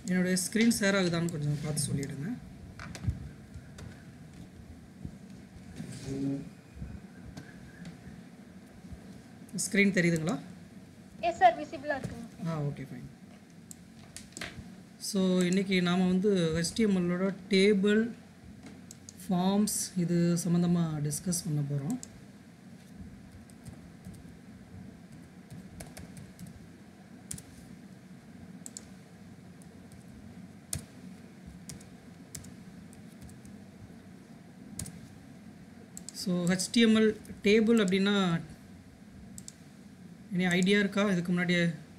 என்னுடைய screen share ஆகுதான்னு கொஞ்சம் பார்த்து சொல்லிவிடுங்க ஸ்க்ரீன் தெரியுதுங்களா எஸ் சார் விசிபிளாக இருக்குங்க ஆ ஓகே ஃபைன் ஸோ இன்றைக்கி நாம் வந்து HTML-ஓட டேபிள் ஃபார்ம்ஸ் இது சம்மந்தமாக டிஸ்கஸ் பண்ண போகிறோம் ஸோ HTML டேபிள் அப்படின்னா இனி ஐடியா இருக்கா இதுக்கு முன்னாடி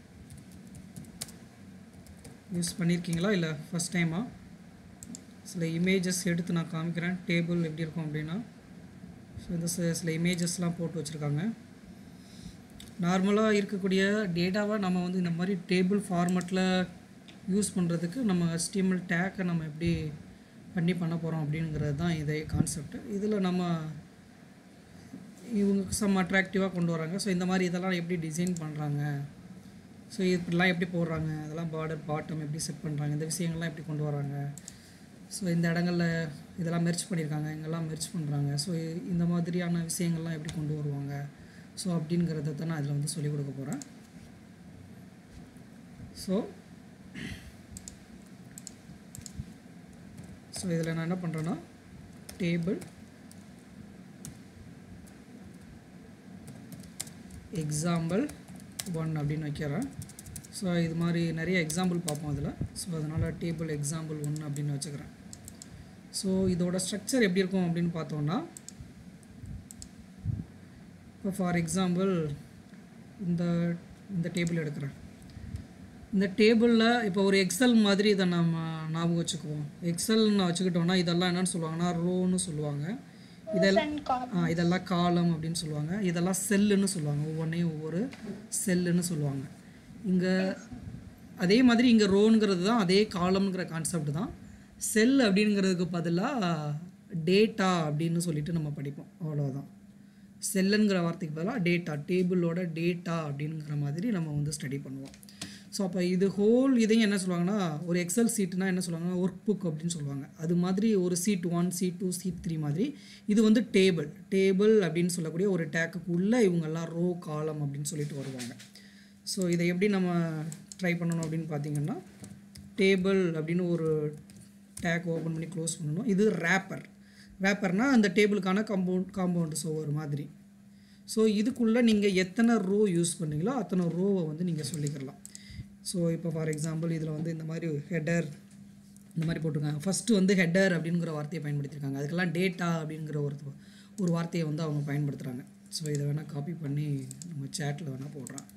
யூஸ் பண்ணியிருக்கீங்களா இல்லை ஃபஸ்ட் டைமா சில இமேஜஸ் எடுத்து நான் காமிக்கிறேன் டேபிள் எப்படி இருக்கும் அப்படின்னா ஸோ இந்த சில சில இமேஜஸ்லாம் போட்டு வச்சுருக்காங்க நார்மலாக இருக்கக்கூடிய டேட்டாவை நம்ம வந்து இந்த மாதிரி டேபிள் ஃபார்மேட்டில் யூஸ் பண்ணுறதுக்கு நம்ம HTML டேக்கை நம்ம எப்படி பண்ணி பண்ண போகிறோம் அப்படிங்கிறது தான் இதே கான்செப்ட் இதில் நம்ம இவங்க சம் அட்ராக்டிவாக கொண்டு வராங்க ஸோ இந்த மாதிரி இதெல்லாம் எப்படி டிசைன் பண்ணுறாங்க ஸோ இப்படிலாம் எப்படி போடுறாங்க அதெல்லாம் பார்டர் பாட்டம் எப்படி செட் பண்ணுறாங்க இந்த விஷயங்கள்லாம் எப்படி கொண்டு வராங்க ஸோ இந்த இடங்களில் இதெல்லாம் மெர்ச் பண்ணியிருக்காங்க இங்கெல்லாம் மெர்ச் பண்ணுறாங்க ஸோ இந்த மாதிரியான விஷயங்கள்லாம் எப்படி கொண்டு வருவாங்க ஸோ அப்படிங்கிறத தான் நான் இதில் வந்து சொல்லிக் கொடுக்க போகிறேன் ஸோ ஸோ இதில் நான் என்ன பண்ணுறேன்னா டேபிள் எக்ஸாம்பிள் ஒன் அப்படின்னு வைக்கிறேன் ஸோ இது மாதிரி நிறைய எக்ஸாம்பிள் பார்ப்போம் அதில் ஸோ அதனால் டேபிள் எக்ஸாம்பிள் ஒன் அப்படின்னு வச்சுக்கிறேன் ஸோ இதோட ஸ்ட்ரக்சர் எப்படி இருக்கும் அப்படின்னு பார்த்தோன்னா இப்போ ஃபார் எக்ஸாம்பிள் இந்த இந்த டேபிள் எடுக்கிறேன் இந்த டேபிளில் இப்போ ஒரு எக்ஸல் மாதிரி இதை நம்ம ஞாபகம் வச்சுக்குவோம் எக்ஸல்னு வச்சுக்கிட்டோம்னா இதெல்லாம் என்னன்னு சொல்லுவாங்கன்னா ரோன்னு சொல்லுவாங்க இதெல்லாம் அண்ட் காலம் ஆ இதெல்லாம் காலம் அப்படின்னு சொல்லுவாங்க இதெல்லாம் செல்லுன்னு சொல்லுவாங்க ஒவ்வொன்றையும் ஒவ்வொரு செல்லுன்னு சொல்லுவாங்க இங்கே அதே மாதிரி இங்கே ரோங்கிறது தான் அதே காலம்ங்கிற கான்செப்ட் தான் செல் அப்படிங்கிறதுக்கு பதிலாக டேட்டா அப்படின்னு சொல்லிட்டு நம்ம படிப்போம் அவ்வளோதான் செல்லுங்கிற வார்த்தைக்கு பதிலாக டேட்டா டேபிளோட டேட்டா அப்படிங்கிற மாதிரி நம்ம வந்து ஸ்டடி பண்ணுவோம் ஸோ அப்போ இது ஹோல் இதையும் என்ன சொல்லுவாங்கன்னா ஒரு எக்ஸல் சீட்னா என்ன சொல்லுவாங்கன்னா ஒர்க் புக் அப்படின்னு சொல்லுவாங்க அது மாதிரி ஒரு seat one seat two seat three மாதிரி இது வந்து டேபிள் டேபிள் அப்படின்னு சொல்லக்கூடிய ஒரு டேக்குக்குள்ளே இவங்கெல்லாம் ரோ காலம் அப்படின்னு சொல்லிட்டு வருவாங்க ஸோ இதை எப்படி நம்ம ட்ரை பண்ணணும் அப்படின்னு பார்த்தீங்கன்னா டேபிள் அப்படின்னு ஒரு டேக் ஓப்பன் பண்ணி க்ளோஸ் பண்ணணும் இது ரேப்பர் ரேப்பர்னால் அந்த டேபிளுக்கான காம்பவுண்ட் காம்பவுண்டு ஸோ ஒரு மாதிரி ஸோ இதுக்குள்ளே நீங்கள் எத்தனை ரோ யூஸ் பண்ணீங்களோ அத்தனை ரோவை வந்து நீங்கள் சொல்லிக்கிறலாம் ஸோ இப்போ ஃபார் எக்ஸாம்பிள் இதில் வந்து இந்த மாதிரி ஹெடர் இந்த மாதிரி போட்டிருக்காங்க ஃபஸ்ட்டு வந்து ஹெடர் அப்படிங்கிற வார்த்தையை பயன்படுத்தியிருக்காங்க அதுக்கெல்லாம் டேட்டா அப்படிங்கிற ஒரு ஒரு வார்த்தையை வந்து அவங்க பயன்படுத்துகிறாங்க ஸோ இதை வேணால் காப்பி பண்ணி நம்ம சேட்டில் வேணால் போடுறேன்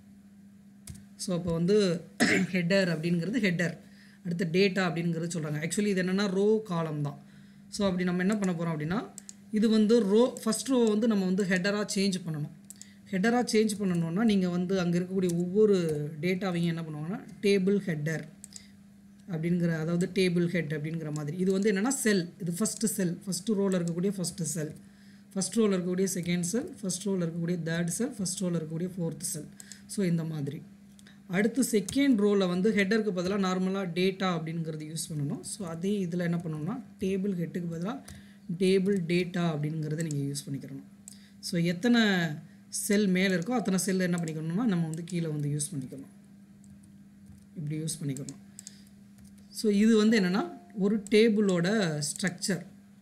ஸோ அப்போ வந்து ஹெடர் அப்படிங்கிறது ஹெடர் அடுத்து டேட்டா அப்படிங்கிறது சொல்கிறாங்க ஆக்சுவலி இது என்னென்னா ரோ காலம் தான் ஸோ அப்படி நம்ம என்ன பண்ண போகிறோம் அப்படின்னா இது வந்து ரோ ஃபஸ்ட் ரோ வந்து நம்ம வந்து ஹெடராக சேஞ்ச் பண்ணணும் ஹெடராக சேஞ்ச் பண்ணணும்னா நீங்கள் வந்து அங்கே இருக்கக்கூடிய ஒவ்வொரு டேட்டாவையும் என்ன பண்ணுவாங்கன்னா டேபிள் ஹெட்டர் அப்படிங்கிற அதாவது டேபிள் ஹெட் அப்படிங்கிற மாதிரி இது வந்து என்னென்னா செல் இது ஃபஸ்ட்டு செல் ஃபஸ்ட்டு ரோவில் இருக்கக்கூடிய ஃபஸ்ட்டு செல் ஃபஸ்ட் ரோவில் இருக்கக்கூடிய செகண்ட் செல் ஃபஸ்ட் ரோவில் இருக்கக்கூடிய தேர்ட் செல் ஃபஸ்ட் ரோவில் இருக்கக்கூடிய ஃபோர்த் செல் ஸோ இந்த மாதிரி அடுத்து செகண்ட் ரோவில் வந்து ஹெட்டருக்கு பதிலாக நார்மலாக டேட்டா அப்படிங்கிறது யூஸ் பண்ணணும் ஸோ அதே இதில் என்ன பண்ணணும்னா டேபிள் ஹெட்டுக்கு பதிலாக டேபிள் டேட்டா அப்படிங்கிறத நீங்கள் யூஸ் பண்ணிக்கிறணும் ஸோ எத்தனை செல் மேலே இருக்கோ அத்தனை செல் என்ன பண்ணிக்கணும்னா நம்ம வந்து கீழே வந்து யூஸ் பண்ணிக்கணும் இப்படி யூஸ் பண்ணிக்கணும் ஸோ இது வந்து என்னென்னா ஒரு டேபிளோட ஸ்ட்ரக்சர்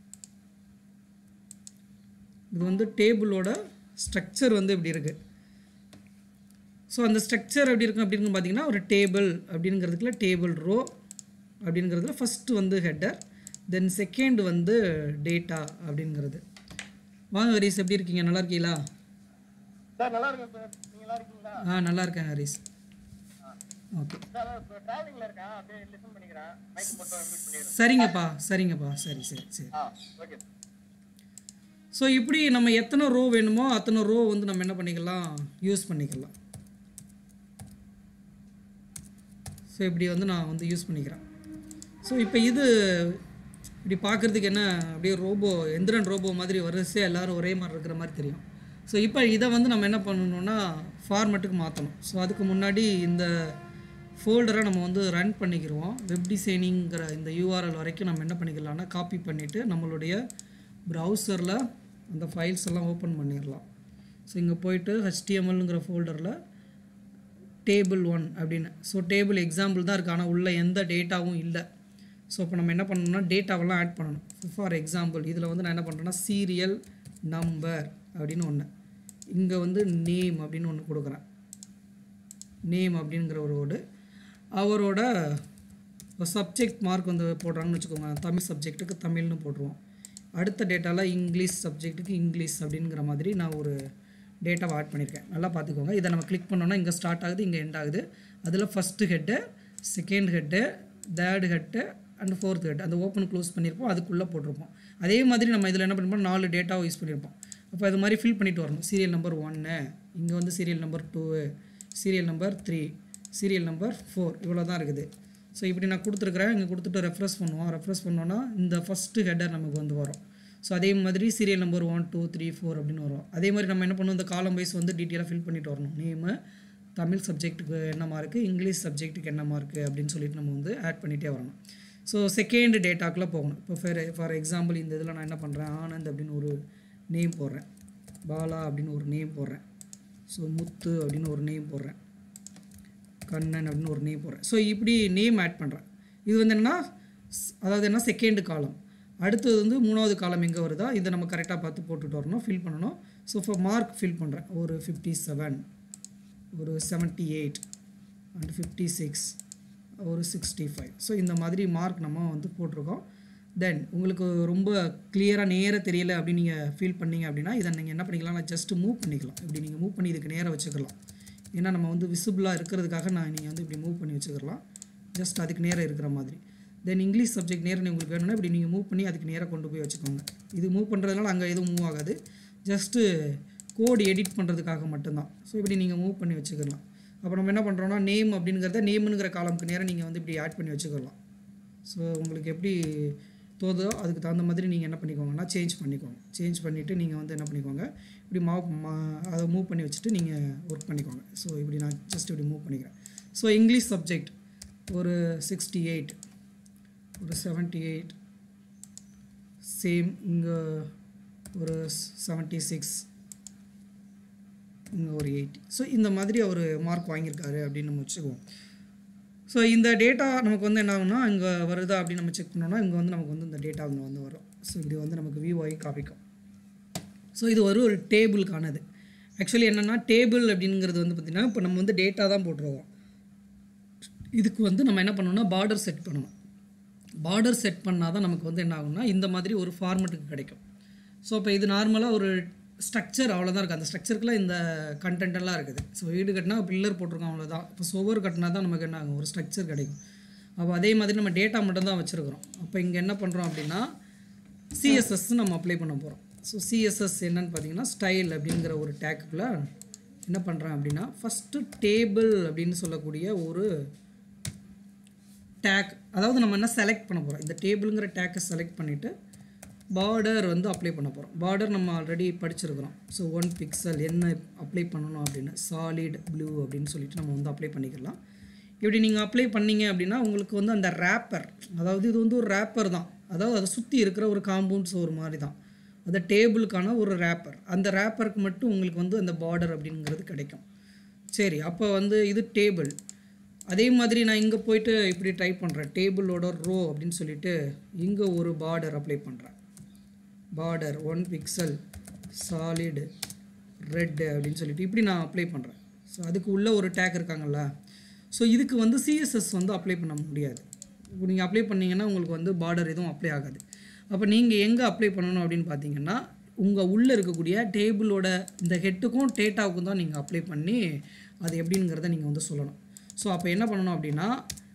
இது வந்து டேபிளோட ஸ்ட்ரக்சர் வந்து இப்படி இருக்குது ஸோ அந்த ஸ்ட்ரக்சர் எப்படி இருக்கும் அப்படின்னு பார்த்தீங்கன்னா ஒரு டேபிள் அப்படிங்கிறதுக்குள்ள டேபிள் ரோ அப்படிங்கிறதுல ஃபஸ்ட்டு வந்து ஹெட்டர் தென் செகண்ட் வந்து டேட்டா அப்படிங்கிறது வாங்க ஹரிஸ் எப்படி இருக்கீங்க நல்லா இருக்கீங்களா சார் நல்லா இருக்கேன் சார் நீங்க நல்லா இருக்கீங்களா ஆ நல்லா இருக்கேன் ஹரிஸ் ஓகே சார் இப்போ டிராவலிங்ல இருக்கேன் அப்படியே லிசன் பண்ணிக்கிறேன் மைக் மட்டும் மியூட் பண்ணிடுறேன் சரிங்கப்பா சரிங்கப்பா சரி சரி சரி ஆ ஓகே ஸோ இப்படி நம்ம எத்தனை ரோ வேணுமோ அத்தனை ரோ வந்து நம்ம என்ன பண்ணிக்கலாம் யூஸ் பண்ணிக்கலாம் ஸோ இப்படி வந்து நான் வந்து யூஸ் பண்ணிக்கிறேன் ஸோ இப்போ இது இப்படி பார்க்குறதுக்கு என்ன அப்படியே ரோபோ எந்திரன் ரோபோ மாதிரி வரிசையாக எல்லோரும் ஒரே மாதிரி இருக்கிற மாதிரி தெரியும் ஸோ இப்போ இதை வந்து நம்ம என்ன பண்ணணும்னா ஃபார்மேட்டுக்கு மாற்றணும் ஸோ அதுக்கு முன்னாடி இந்த ஃபோல்டரை நம்ம வந்து ரன் பண்ணிக்கிருவோம் வெப் டிசைனிங்கிற இந்த யூஆர்எல் வரைக்கும் நம்ம என்ன பண்ணிக்கலாம்னா காப்பி பண்ணிவிட்டு நம்மளுடைய ப்ரௌசரில் அந்த ஃபைல்ஸ் எல்லாம் ஓப்பன் பண்ணிடலாம் ஸோ இங்கே போயிட்டு ஹெச்டிஎம்எல்ங்கிற ஃபோல்டரில் டேபிள் ஒன் அப்படின்னு ஸோ டேபிள் எக்ஸாம்பிள் தான் இருக்குது ஆனால் உள்ள எந்த டேட்டாவும் இல்லை ஸோ இப்போ நம்ம என்ன பண்ணணும்னா டேட்டாவெல்லாம் ஆட் பண்ணணும் ஃபார் எக்ஸாம்பிள் இதில் வந்து நான் என்ன பண்ணுறேன்னா சீரியல் நம்பர் அப்படின்னு ஒன்று இங்கே வந்து நேம் அப்படின்னு ஒன்று கொடுக்குறேன் நேம் அப்படிங்கிற ஒரு வேர்டு அவரோட சப்ஜெக்ட் மார்க் வந்து போடுறாங்கன்னு வச்சுக்கோங்க தமிழ் சப்ஜெக்ட்டுக்கு தமிழ்னு போட்டுருவோம் அடுத்த டேட்டாவில் இங்கிலீஷ் சப்ஜெக்ட்டுக்கு இங்கிலீஷ் அப்படிங்கிற மாதிரி நான் ஒரு டேட்டாவை ஆட் பண்ணியிருக்கேன் நல்லா பார்த்துக்கோங்க இதை நம்ம கிளிக் பண்ணோன்னா இங்கே ஸ்டார்ட் ஆகுது இங்கே எண்ட் ஆகுது அதில் first head second head third head and fourth head அந்த ஓப்பன் க்ளோஸ் பண்ணியிருப்போம் அதுக்குள்ளே போட்டிருப்போம் அதே மாதிரி நம்ம இதில் என்ன பண்ணிருப்போம் நாலு டேட்டாவை யூஸ் பண்ணியிருப்போம் அப்போ அது மாதிரி ஃபில் பண்ணிட்டு வரணும் சீரியல் நம்பர் ஒன்று இங்கே வந்து serial number two serial number three serial number four இவ்வளோ தான் இருக்குது ஸோ இப்படி நான் கொடுத்துருக்குறேன் இங்கே கொடுத்துட்டு ரெஃப்ரெஷ் பண்ணுவோம் ரெஃப்ரெஷ் பண்ணோன்னா இந்த ஃபஸ்ட்டு ஹெட்டர் நமக்கு வந்து வரும் ஸோ அதே மாதிரி serial number one two three four அப்படின்னு வரும் அதே மாதிரி நம்ம என்ன பண்ணுவோம் இந்த காலம் வைஸ் வந்து டீட்டெயிலாக ஃபில் பண்ணிட்டு வரணும் நேமு தமிழ் சப்ஜெக்ட்டுக்கு என்ன மார்க்கு இங்கிலீஷ் சப்ஜெக்ட்டுக்கு என்ன மார்க்கு அப்படின்னு சொல்லிட்டு நம்ம வந்து ஆட் பண்ணிகிட்டே வரணும் ஸோ செகண்ட் டேட்டாக்குள்ளே போகணும் இப்போ ஃபார் ஃபார் எக்ஸாம்பிள் இந்த இதில் நான் என்ன பண்ணுறேன் ஆனந்த் அப்படின்னு ஒரு நேம் போடுறேன் பாலா அப்படின்னு ஒரு நேம் போடுறேன் ஸோ முத்து அப்படின்னு ஒரு நேம் போடுறேன் கண்ணன் அப்படின்னு ஒரு நேம் போடுறேன் ஸோ இப்படி நேம் ஆட் பண்ணுறேன் இது வந்து என்னன்னா ஸ்- அதாவது என்ன செகண்ட் காலம் அடுத்தது வந்து மூணாவது காலம் எங்கே வருதோ இதை நம்ம கரெக்டாக பார்த்து போட்டுட்டு வரணும் ஃபில் பண்ணணும் ஸோ இப்போ மார்க் ஃபில் பண்ணுறேன் ஒரு ஃபிஃப்டி செவன் ஒரு seventy eight and fifty six ஒரு சிக்ஸ்டி ஃபைவ் ஸோ இந்த மாதிரி மார்க் நம்ம வந்து போட்டிருக்கோம் தென் உங்களுக்கு ரொம்ப கிளியராக நேராக தெரியல அப்படின்னு நீங்கள் ஃபீல் பண்ணீங்க அப்படின்னா இதை நீங்கள் என்ன பண்ணிக்கலாம் நான் ஜஸ்ட்டு மூவ் பண்ணிக்கலாம் இப்படி நீங்கள் மூவ் பண்ணி இதுக்கு நேராக வச்சுக்கலாம் ஏன்னா நம்ம வந்து விசிபிளாக இருக்கிறதுக்காக நான் நீங்கள் வந்து இப்படி மூவ் பண்ணி வச்சுக்கலாம் ஜஸ்ட் அதுக்கு நேராக இருக்கிற மாதிரி தென் இங்கிலீஷ் சப்ஜெக்ட் நேரம் உங்களுக்கு வேணும்னா இப்படி நீங்கள் மூவ் பண்ணி அதுக்கு நேராக கொண்டு போய் வச்சுக்கோங்க இது மூவ் பண்ணுறதுனால அங்கே எதுவும் மூவ் ஆகாது ஜஸ்ட்டு கோடு எடிட் பண்ணுறதுக்காக மட்டும்தான் ஸோ இப்படி நீங்கள் மூவ் பண்ணி வச்சுக்கலாம் அப்போ நம்ம என்ன பண்ணுறோம்னா நேம் அப்படிங்கிறத நேம்னுங்கிற காலம்க்கு நேரம் நீங்கள் வந்து இப்படி ஆட் பண்ணி வச்சுக்கலாம் ஸோ உங்களுக்கு எப்படி தோதோ அதுக்கு தகுந்த மாதிரி நீங்கள் என்ன பண்ணிக்கோங்கன்னா சேஞ்ச் பண்ணிக்கோங்க சேஞ்ச் பண்ணிவிட்டு நீங்கள் வந்து என்ன பண்ணிக்கோங்க இப்படி மாவ் மா அதை மூவ் பண்ணி வச்சுட்டு நீங்கள் ஒர்க் பண்ணிக்கோங்க ஸோ இப்படி நான் ஜஸ்ட் இப்படி மூவ் பண்ணிக்கிறேன் ஸோ இங்கிலீஷ் சப்ஜெக்ட் ஒரு சிக்ஸ்டி எயிட் ஒரு செவன்ட்டி எயிட் சேம் இங்கே ஒரு செவன்ட்டி சிக்ஸ் இங்கே ஒரு எயிட்டி ஸோ இந்த மாதிரி அவர் மார்க் வாங்கியிருக்காரு அப்படின்னு நம்ம வச்சுக்குவோம் ஸோ இந்த டேட்டா நமக்கு வந்து என்ன ஆகும்னா இங்கே வருதா அப்படின்னு நம்ம செக் பண்ணோம்னா இங்கே வந்து நமக்கு வந்து இந்த டேட்டா இங்கே வந்து வரும் ஸோ இப்படி வந்து நமக்கு வியூ ஆகி காப்பிக்கும் ஸோ இது ஒரு ஒரு டேபிளுக்கானது ஆக்சுவலி என்னென்னா டேபிள் அப்படிங்கிறது வந்து பார்த்திங்கன்னா இப்போ நம்ம வந்து டேட்டா தான் போட்டுருவோம் இதுக்கு வந்து நம்ம என்ன பண்ணணும்னா பார்டர் செட் பண்ணணும் பார்டர் செட் பண்ணால் தான் நமக்கு வந்து என்ன ஆகும்னா இந்த மாதிரி ஒரு ஃபார்மெட்டுக்கு கிடைக்கும் ஸோ இப்போ இது நார்மலாக ஒரு ஸ்ட்ரக்சர் அவ்வளோதான் இருக்குது அந்த ஸ்ட்ரக்சருக்குலாம் இந்த content எல்லாம் இருக்குது ஸோ வீடு கட்டினா பில்லர் போட்டிருக்கோம் அவ்வளோதான் இப்போ சுவர் கட்டினா தான் நமக்கு என்ன ஆகும் ஒரு ஸ்ட்ரக்சர் கிடைக்கும் அப்போ அதே மாதிரி நம்ம டேட்டா மட்டும் தான் வச்சுருக்கிறோம் அப்போ இங்கே என்ன பண்ணுறோம் அப்படின்னா சிஎஸ்எஸ் நம்ம அப்ளை பண்ண போகிறோம் ஸோ சிஎஸ்எஸ் என்னன்னு பார்த்தீங்கன்னா ஸ்டைல் அப்படிங்கிற ஒரு டேக்குக்குள்ளே என்ன பண்ணுறேன் அப்படின்னா ஃபஸ்ட்டு டேபிள் அப்படின்னு சொல்லக்கூடிய ஒரு டேக் அதாவது நம்ம என்ன செலக்ட் பண்ண போகிறோம் இந்த டேபிளுங்கிற டேக்கை செலக்ட் பண்ணிவிட்டு பார்டர் வந்து அப்ளை பண்ண போகிறோம் பார்டர் நம்ம ஆல்ரெடி படிச்சிருக்கிறோம் ஸோ ஒன் பிக்சல் என்ன அப்ளை பண்ணணும் அப்படின்னு சாலிட் ப்ளூ அப்படின்னு சொல்லிட்டு நம்ம வந்து அப்ளை பண்ணிக்கலாம் இப்படி நீங்கள் அப்ளை பண்ணீங்க அப்படின்னா உங்களுக்கு வந்து அந்த ரேப்பர் அதாவது இது வந்து ஒரு ரேப்பர் தான் அதாவது அதை சுற்றி இருக்கிற ஒரு காம்பவுண்ட்ஸ் ஒரு மாதிரி தான் அந்த டேபிளுக்கான ஒரு ரேப்பர் அந்த ரேப்பருக்கு மட்டும் உங்களுக்கு வந்து அந்த பார்டர் அப்படிங்கிறது கிடைக்கும் சரி அப்போ வந்து இது டேபிள் அதே மாதிரி நான் இங்கே போயிட்டு இப்படி டைப் பண்ணுறேன் டேபிளோட ரோ அப்படின்னு சொல்லிட்டு இங்கே ஒரு பார்டர் அப்ளை பண்ணுறேன் border one pixel solid red அப்படின்னு சொல்லிட்டு இப்படி நான் அப்ளை பண்ணுறேன் ஸோ அதுக்கு உள்ள ஒரு டேக் இருக்காங்கல்ல ஸோ இதுக்கு வந்து சிஎஸ்எஸ் வந்து அப்ளை பண்ண முடியாது இப்போ நீங்கள் அப்ளை பண்ணீங்கன்னா உங்களுக்கு வந்து பார்டர் எதுவும் அப்ளை ஆகாது அப்போ நீங்கள் எங்கே அப்ளை பண்ணணும் அப்படின்னு பார்த்தீங்கன்னா உங்கள் உள்ளே இருக்கக்கூடிய டேபிளோட இந்த ஹெட்டுக்கும் டேட்டாவுக்கும் தான் நீங்கள் அப்ளை பண்ணி அது எப்படிங்கிறத நீங்கள் வந்து சொல்லணும் ஸோ அப்போ என்ன பண்ணணும் அப்படின்னா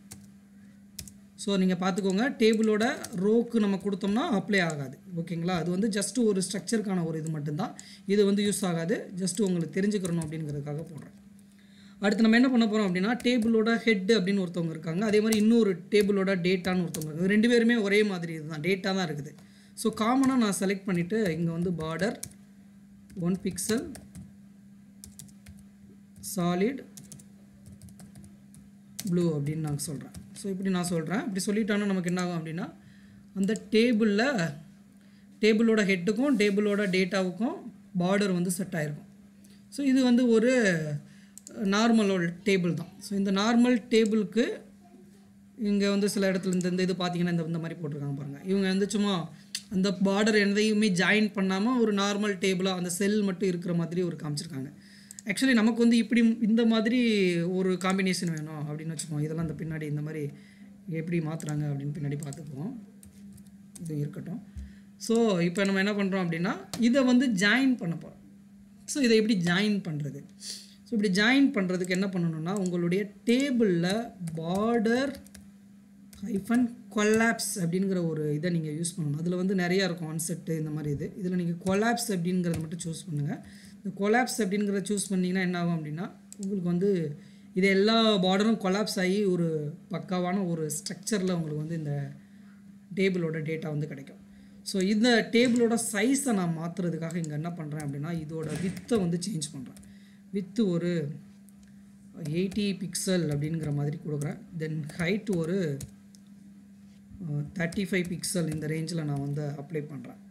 ஸோ நீங்கள் பார்த்துக்கோங்க டேபிளோட ரோக்கு நம்ம கொடுத்தோம்னா அப்ளை ஆகாது ஓகேங்களா அது வந்து ஜஸ்ட்டு ஒரு ஸ்ட்ரக்சருக்கான ஒரு இது மட்டும்தான் இது வந்து யூஸ் ஆகாது ஜஸ்ட்டு உங்களுக்கு தெரிஞ்சுக்கிறணும் அப்படிங்கிறதுக்காக போடுறேன் அடுத்து நம்ம என்ன பண்ண போகிறோம் அப்படின்னா டேபிளோட ஹெட் அப்படின்னு ஒருத்தவங்க இருக்காங்க அதே மாதிரி இன்னொரு டேபிளோட டேட்டான்னு ஒருத்தவங்க இருக்காங்க ரெண்டு பேருமே ஒரே மாதிரி இதுதான் டேட்டா தான் இருக்குது ஸோ காமனாக நான் செலக்ட் பண்ணிவிட்டு இங்கே வந்து border one pixel solid blue அப்படின்னு நான் சொல்கிறேன் ஸோ இப்படி நான் சொல்கிறேன் இப்படி சொல்லிட்டோன்னா நமக்கு என்ன ஆகும் அப்படின்னா அந்த டேபிளில் டேபிளோட ஹெட்டுக்கும் டேபிளோட டேட்டாவுக்கும் பார்டர் வந்து செட் ஆகிருக்கும் ஸோ இது வந்து ஒரு நார்மலோட டேபிள் தான் ஸோ இந்த நார்மல் டேபிளுக்கு இங்கே வந்து சில இடத்துல இந்த இந்த இது பார்த்தீங்கன்னா இந்த இந்த மாதிரி போட்டிருக்காங்க பாருங்கள் இவங்க வந்து சும்மா அந்த பார்டர் எதையுமே ஜாயின் பண்ணாமல் ஒரு நார்மல் டேபிளாக அந்த செல் மட்டும் இருக்கிற மாதிரி ஒரு காமிச்சிருக்காங்க ஆக்சுவலி நமக்கு வந்து இப்படி இந்த மாதிரி ஒரு காம்பினேஷன் வேணும் அப்படின்னு வச்சுக்கோங்க இதெல்லாம் இந்த பின்னாடி இந்த மாதிரி எப்படி மாற்றுறாங்க அப்படின்னு பின்னாடி பார்த்துக்குவோம் இது இருக்கட்டும் ஸோ இப்போ நம்ம என்ன பண்ணுறோம் அப்படின்னா இதை வந்து ஜாயின் பண்ண போகிறோம் ஸோ இதை எப்படி ஜாயின் பண்ணுறது ஸோ இப்படி ஜாயின் பண்ணுறதுக்கு என்ன பண்ணணும்னா உங்களுடைய டேபிளில் பார்டர் ஹைஃபன் கொலாப்ஸ் அப்படிங்கிற ஒரு இதை நீங்கள் யூஸ் பண்ணணும் அதில் வந்து நிறையா இருக்கும் ஆன்செட்டு இந்த மாதிரி இது இதில் நீங்கள் கொலாப்ஸ் அப்படிங்கிறத மட்டும் சூஸ் பண்ணுங்கள் இந்த கொலாப்ஸ் அப்படிங்கிறத சூஸ் பண்ணிங்கன்னா என்ன ஆகும் அப்படின்னா உங்களுக்கு வந்து இது எல்லா பார்டரும் கொலாப்ஸ் ஆகி ஒரு பக்காவான ஒரு ஸ்ட்ரக்சரில் உங்களுக்கு வந்து இந்த டேபிளோட டேட்டா வந்து கிடைக்கும் ஸோ இந்த டேபிளோட சைஸை நான் மாற்றுறதுக்காக இங்கே என்ன பண்ணுறேன் அப்படின்னா இதோட வித்தை வந்து சேஞ்ச் பண்ணுறேன் வித்து ஒரு எயிட்டி பிக்சல் அப்படிங்கிற மாதிரி கொடுக்குறேன் தென் ஹைட் ஒரு தேர்ட்டி ஃபைவ் பிக்சல் இந்த ரேஞ்சில் நான் வந்து அப்ளை பண்ணுறேன்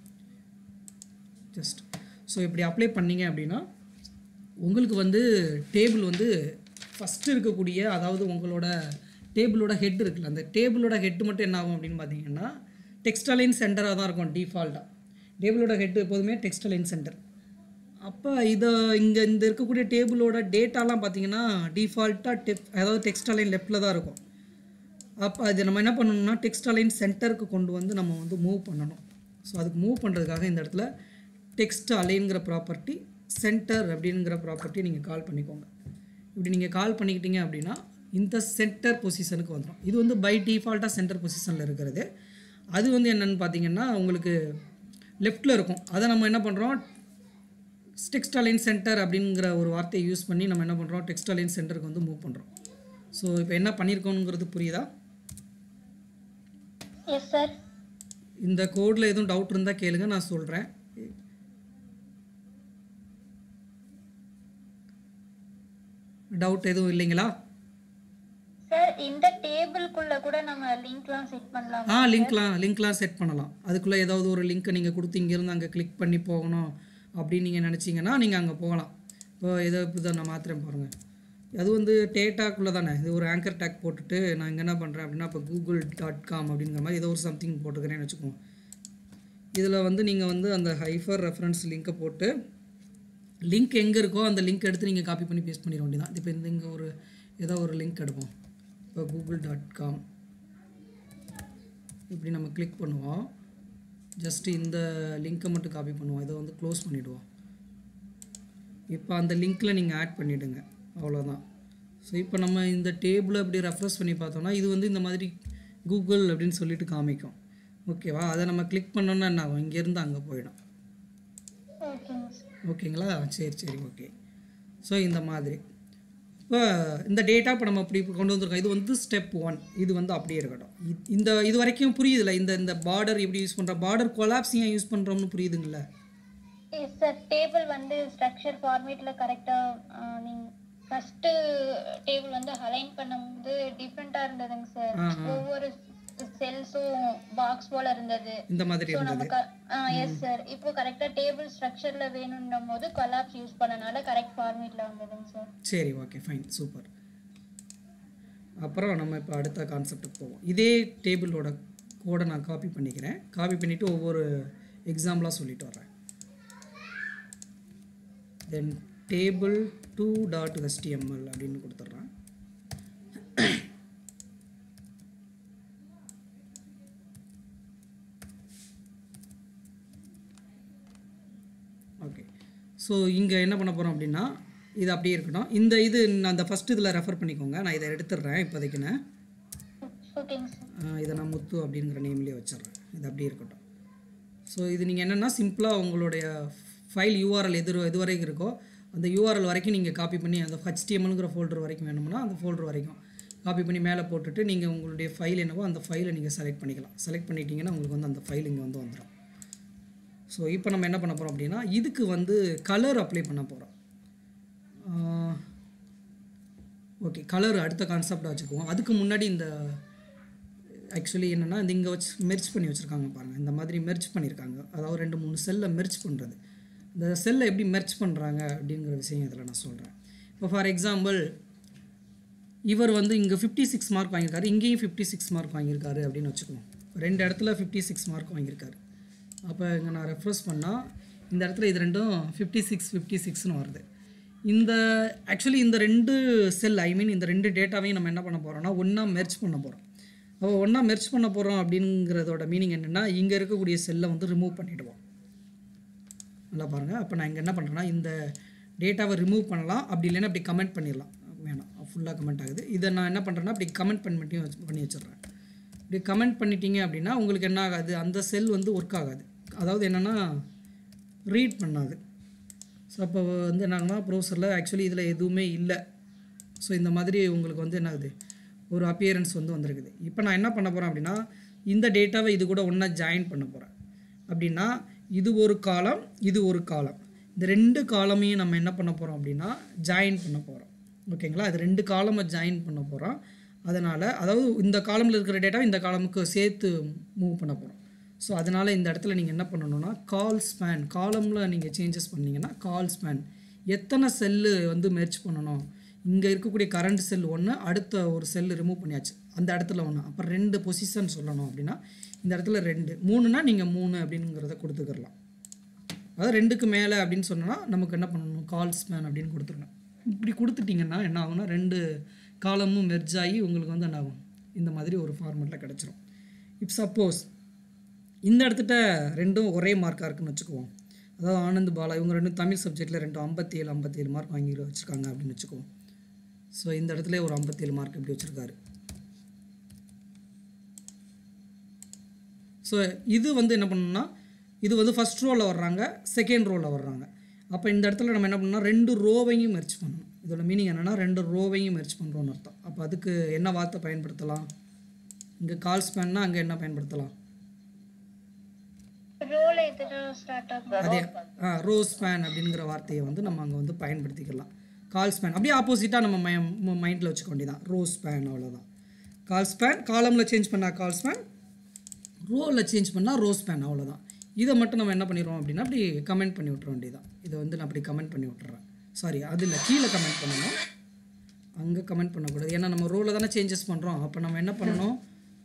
ஜஸ்ட் ஸோ இப்படி அப்ளை பண்ணீங்க அப்படின்னா உங்களுக்கு வந்து டேபிள் வந்து ஃபஸ்ட்டு இருக்கக்கூடிய அதாவது உங்களோட டேபிளோட ஹெட் இருக்குல்ல அந்த டேபிளோட ஹெட் மட்டும் என்ன ஆகும் அப்படின்னு பார்த்தீங்கன்னா டெக்ஸ்டைலைன் சென்டராக தான் இருக்கும் டிஃபால்ட்டாக டேபிளோட ஹெட் எப்போதுமே டெக்ஸ்டைலைன் சென்டர் அப்போ இதை இங்கே இந்த இருக்கக்கூடிய டேபிளோட டேட்டாலாம் பார்த்தீங்கன்னா டிஃபால்ட்டாக டெப் அதாவது டெக்ஸ்டைலைன் லெஃப்டில் தான் இருக்கும் அப்போ அது நம்ம என்ன பண்ணணும்னா டெக்ஸ்டைலைன் சென்டருக்கு கொண்டு வந்து நம்ம வந்து மூவ் பண்ணணும் ஸோ அதுக்கு மூவ் பண்ணுறதுக்காக இந்த இடத்துல டெக்ஸ்ட் அலைன்கிற ப்ராப்பர்ட்டி சென்டர் அப்படிங்கிற ப்ராப்பர்ட்டி நீங்கள் கால் பண்ணிக்கோங்க இப்படி நீங்கள் கால் பண்ணிக்கிட்டீங்க அப்படின்னா இந்த சென்டர் பொசிஷனுக்கு வந்துடும் இது வந்து பை டிஃபால்ட்டாக சென்டர் பொசிஷனில் இருக்கிறது அது வந்து என்னென்னு பார்த்தீங்கன்னா உங்களுக்கு லெஃப்ட்டில் இருக்கும் அதை நம்ம என்ன பண்ணுறோம் டெக்ஸ்டைலைன் சென்டர் அப்படிங்கிற ஒரு வார்த்தையை யூஸ் பண்ணி நம்ம என்ன பண்ணுறோம் டெக்ஸ்டைலைன் சென்டருக்கு வந்து மூவ் பண்ணுறோம் ஸோ இப்போ என்ன பண்ணியிருக்கோங்கிறது புரியுதா எஸ் சார் இந்த கோடில் எதுவும் டவுட் இருந்தால் கேளுங்க நான் சொல்கிறேன் டவுட் எதுவும் இல்லைங்களா சார் இந்த டேபிள்குள்ள கூட நம்ம லிங்க்லாம் செட் பண்ணலாம் ஆ லிங்க்லாம் லிங்க்லாம் செட் பண்ணலாம் அதுக்குள்ளே ஏதாவது ஒரு லிங்க்கை நீங்கள் கொடுத்து இங்கேருந்து அங்கே கிளிக் பண்ணி போகணும் அப்படின்னு நீங்கள் நினச்சிங்கன்னா நீங்கள் அங்கே போகலாம் இப்போ ஏதோ இப்போ இதை நான் மாத்திரம் பாருங்கள் அது வந்து டேட்டாக்குள்ளே தானே இது ஒரு ஆங்கர் டேக் போட்டுட்டு நான் இங்கே என்ன பண்ணுறேன் அப்படின்னா இப்போ கூகுள் டாட் காம் அப்படிங்கிற மாதிரி ஏதோ ஒரு சம்திங் போட்டுக்கிறேன்னு வச்சுக்கோங்க இதில் வந்து நீங்கள் வந்து அந்த ஹைஃபர் ரெஃபரன்ஸ் லிங்க்கை போட்டு லிங்க் எங்கே இருக்கோ அந்த லிங்க் எடுத்து நீங்கள் காப்பி பண்ணி பேஸ்ட் பண்ணிட வேண்டியதான் இப்போ இந்த இங்கே ஒரு ஏதோ ஒரு லிங்க் எடுப்போம் இப்போ கூகுள் டாட் காம் இப்படி நம்ம கிளிக் பண்ணுவோம் ஜஸ்ட் இந்த லிங்க்கை மட்டும் காப்பி பண்ணுவோம் இதை வந்து க்ளோஸ் பண்ணிவிடுவோம் இப்போ அந்த லிங்க்கில் நீங்கள் ஆட் பண்ணிவிடுங்க அவ்வளோதான் ஸோ இப்போ நம்ம இந்த டேபிளை அப்படி ரெஃப்ரெஷ் பண்ணி பார்த்தோம்னா இது வந்து இந்த மாதிரி கூகுள் அப்படின்னு சொல்லிட்டு காமிக்கும் ஓகேவா அதை நம்ம கிளிக் பண்ணோன்னா என்ன ஆகும் இங்கேருந்து அங்கே போயிடும் ஓகேங்க சார் ஓகேங்களா சரி சரி ஓகே ஸோ இந்த மாதிரி இப்போ இந்த டேட்டா இப்போ நம்ம இப்படி கொண்டு வந்திருக்கோம் இது வந்து ஸ்டெப் ஒன் இது வந்து அப்படியே இருக்கட்டும் இ- இந்த இது வரைக்கும் புரியுதுல்ல இந்த இந்த பார்டர் எப்படி யூஸ் பண்ணுறோம் பார்டர் கொலாப்ஸ் ஏன் யூஸ் பண்ணுறோம்னு புரியுதுங்களா எஸ் சார் டேபிள் வந்து ஸ்ட்ரக்சர் ஃபார்மேட்ல கரெக்டா நீங்க ஃபர்ஸ்ட் டேபிள் வந்து அலைன் பண்ணும்போது டிஃப்ரெண்டா இருந்ததுங்க சார் ஆ, ஒவ்வொரு செல்ஸும் பாக்ஸ் போல இருந்தது இந்த மாதிரி ஸோ இருந்தது நமக்கு எஸ் சார் இப்போ கரெக்டா டேபிள் ஸ்ட்ரக்சர்ல வேணும்னும் போது கொலாப்ஸ் யூஸ் பண்ணனால கரெக்ட் ஃபார்மேட்ல வந்ததுங்க சார் சரி ஓகே ஃபைன் சூப்பர் அப்புறம் நம்ம இப்போ அடுத்த கான்செப்ட்டுக்கு போவோம் இதே டேபிளோட கோடை நான் காப்பி பண்ணிக்கிறேன் காப்பி பண்ணிவிட்டு ஒவ்வொரு எக்ஸாம்பிளாக சொல்லிட்டு வரேன் then table two dot HTML அப்படின்னு கொடுத்துட்றேன் ஓகே ஸோ இங்கே என்ன பண்ண போகிறோம் அப்படின்னா இது அப்படியே இருக்கட்டும் இந்த இது நான் அந்த ஃபஸ்ட் இதில் ரெஃபர் பண்ணிக்கோங்க நான் இதை எடுத்துடுறேன் இப்போதைக்குன்னு ஓகேங்க சார் ஆஹ் இதை நான் முத்து அப்படிங்கிற நேம்லேயே வச்சிடுறேன் இது அப்படியே இருக்கட்டும் ஸோ இது நீங்கள் என்னென்னா சிம்பிளாக உங்களுடைய ஃபைல் யூஆர்எல் எது எது வரைக்கும் இருக்கோ அந்த யூஆர்எல் வரைக்கும் நீங்கள் காப்பி பண்ணி அந்த ஹச்டிஎம்எல்ங்கிற ஃபோல்டர் வரைக்கும் வேணும்னா அந்த ஃபோல்டர் வரைக்கும் காப்பி பண்ணி மேலே போட்டுட்டு நீங்கள் உங்களுடைய ஃபைல் என்னவோ அந்த ஃபைலை நீங்கள் செலக்ட் பண்ணிக்கலாம் செலக்ட் பண்ணிட்டீங்கன்னா உங்களுக்கு வந்து அந்த ஃபைல் இங்கே வந்து வந்துடும் ஸோ இப்போ நம்ம என்ன பண்ண போகிறோம் அப்படின்னா இதுக்கு வந்து கலர் அப்ளை பண்ண போகிறோம் ஓகே கலர் அடுத்த கான்செப்டாக வச்சுக்குவோம் அதுக்கு முன்னாடி இந்த ஆக்சுவலி என்னென்னா இந்த இங்கே வச்சு மெர்ச் பண்ணி வச்சுருக்காங்க பாருங்கள் இந்த மாதிரி மெர்ச் பண்ணியிருக்காங்க அதாவது ரெண்டு மூணு செல்லை மெர்ச் பண்ணுறது இந்த செல்லை எப்படி மெர்ச் பண்ணுறாங்க அப்படிங்கிற விஷயம் இதில் நான் சொல்கிறேன் இப்போ ஃபார் எக்ஸாம்பிள் இவர் வந்து இங்கே ஃபிஃப்டி சிக்ஸ் மார்க் வாங்கியிருக்காரு இங்கேயும் ஃபிஃப்டி சிக்ஸ் மார்க் வாங்கியிருக்காரு அப்படின்னு வச்சுக்குவோம் ரெண்டு இடத்துல ஃபிஃப்டி சிக்ஸ் மார்க் வாங்கியிருக்காரு அப்போ இங்கே நான் ரெஃப்ரெஸ் பண்ணால் இந்த இடத்துல இது ரெண்டும் ஃபிஃப்டி சிக்ஸ் ஃபிஃப்டி சிக்ஸ்னு வருது இந்த ஆக்சுவலி இந்த ரெண்டு செல் ஐ மீன் இந்த ரெண்டு டேட்டாவையும் நம்ம என்ன பண்ண போகிறோம்னா ஒன்றா மெர்ச் பண்ண போகிறோம் அப்போ ஒன்றா மெர்ச் பண்ண போகிறோம் அப்படிங்கிறதோட மீனிங் என்னென்னா இங்கே இருக்கக்கூடிய செல்லை வந்து ரிமூவ் பண்ணிவிடுவோம் நல்லா பாருங்கள் அப்போ நான் இங்கே என்ன பண்ணுறேன்னா இந்த டேட்டாவை ரிமூவ் பண்ணலாம் அப்படி இல்லைன்னா அப்படி கமெண்ட் பண்ணிடலாம் வேணாம் ஃபுல்லாக கமெண்ட் ஆகுது இதை நான் என்ன பண்ணுறேன்னா அப்படி கமெண்ட் பண்ணி வச்சு பண்ணி வச்சிடுறேன் இப்படி கமெண்ட் பண்ணிட்டீங்க அப்படின்னா உங்களுக்கு என்ன ஆகாது அந்த செல் வந்து ஒர்க் ஆகாது அதாவது என்னென்னா ரீட் பண்ணாது ஸோ அப்போ வந்து என்னன்னா ப்ரௌசரில் ஆக்சுவலி இதில் எதுவுமே இல்லை ஸோ இந்த மாதிரி உங்களுக்கு வந்து என்ன ஆகுது ஒரு அப்பியரன்ஸ் வந்து வந்திருக்குது இப்போ நான் என்ன பண்ண போகிறேன் அப்படின்னா இந்த டேட்டாவை இது கூட ஒன்றா ஜாயின் பண்ண போகிறேன் அப்படின்னா இது ஒரு காலம் இது ஒரு காலம் இந்த ரெண்டு காலமையும் நம்ம என்ன பண்ண போகிறோம் அப்படின்னா ஜாயின் பண்ண போகிறோம் ஓகேங்களா அது ரெண்டு காலமை ஜாயின் பண்ண போகிறோம் அதனால் அதாவது இந்த காலமில் இருக்கிற டேட்டா இந்த காலமுக்கு சேர்த்து மூவ் பண்ண போகிறோம் ஸோ அதனால் இந்த இடத்துல நீங்கள் என்ன பண்ணணும்னா கால் ஸ்பேன் காலமில் நீங்கள் சேஞ்சஸ் பண்ணீங்கன்னா கால் ஸ்பேன் எத்தனை செல்லு வந்து மெர்ச் பண்ணணும் இங்கே இருக்கக்கூடிய கரண்ட் செல் ஒன்று அடுத்த ஒரு செல்லு ரிமூவ் பண்ணியாச்சு அந்த இடத்துல ஒன்று அப்புறம் ரெண்டு பொசிஷன் சொல்லணும் அப்படின்னா இந்த இடத்துல ரெண்டு மூணுனா நீங்கள் மூணு அப்படிங்கிறத கொடுத்துக்கிறலாம் அதாவது ரெண்டுக்கு மேலே அப்படின்னு சொன்னால் நமக்கு என்ன பண்ணணும் கால் ஸ்பேன் அப்படின்னு கொடுத்துருணும் இப்படி கொடுத்துட்டிங்கன்னா என்ன ஆகும்னா ரெண்டு காலமும் மெர்ஜ் ஆகி உங்களுக்கு வந்து என்ன ஆகும் இந்த மாதிரி ஒரு ஃபார்மெட்டில் கிடச்சிரும் இப் சப்போஸ் இந்த இடத்துட்ட ரெண்டும் ஒரே மார்க்காக இருக்குன்னு வச்சுக்குவோம் அதாவது ஆனந்த் பாலா இவங்க ரெண்டும் தமிழ் சப்ஜெக்டில் ரெண்டும் ஐம்பத்தி ஏழு ஐம்பத்தி ஏழு மார்க் வாங்கி வச்சுருக்காங்க அப்படின்னு வச்சுக்குவோம் ஸோ இந்த இடத்துல ஒரு ஐம்பத்தேழு மார்க் இப்படி வச்சுருக்காரு ஸோ இது வந்து என்ன பண்ணணும்னா இது வந்து ஃபஸ்ட் ரோவில் வர்றாங்க செகண்ட் ரோவில் வர்றாங்க அப்போ இந்த இடத்துல நம்ம என்ன பண்ணணும்னா ரெண்டு ரோவையும் மெர்ச் பண்ணணும் இதோட மீனிங் என்னென்னா ரெண்டு ரோவையும் மெர்ச் பண்ணுறோன்னு அர்த்தம் அப்போ அதுக்கு என்ன வார்த்தை பயன்படுத்தலாம் இங்கே கால் ஸ்பேன்னா அங்கே என்ன பயன்படுத்தலாம் ரோல் எதிர ஸ்டார்ட் ஆகும் அதே ஆ ரோஸ் ஸ்பேன் அப்படிங்கிற வார்த்தையை வந்து நம்ம அங்கே வந்து பயன்படுத்திக்கலாம் கால் ஸ்பேன் அப்படியே ஆப்போசிட்டாக நம்ம மை மைண்டில் வச்சுக்க வேண்டியதான் ரோஸ் ஸ்பேன் அவ்வளோதான் கால் ஸ்பேன் காலமில் சேஞ்ச் பண்ணால் கால் ஸ்பேன் ரோவில் சேஞ்ச் பண்ணால் ரோஸ் ஸ்பேன் அவ்வளோதான் இதை மட்டும் நம்ம என்ன பண்ணிடுவோம் அப்படின்னா அப்படி கமெண்ட் பண்ணி விட்ற வேண்டியதான் இதை வந்து நான் அப்படி கமெண்ட் பண்ணி விட்டுறேன் சாரி அது இல்லை கீழே கமெண்ட் பண்ணணும் அங்கே கமெண்ட் பண்ணக்கூடாது ஏன்னா நம்ம ரோவில் தானே சேஞ்சஸ் பண்ணுறோம் அப்போ நம்ம என்ன பண்ணணும்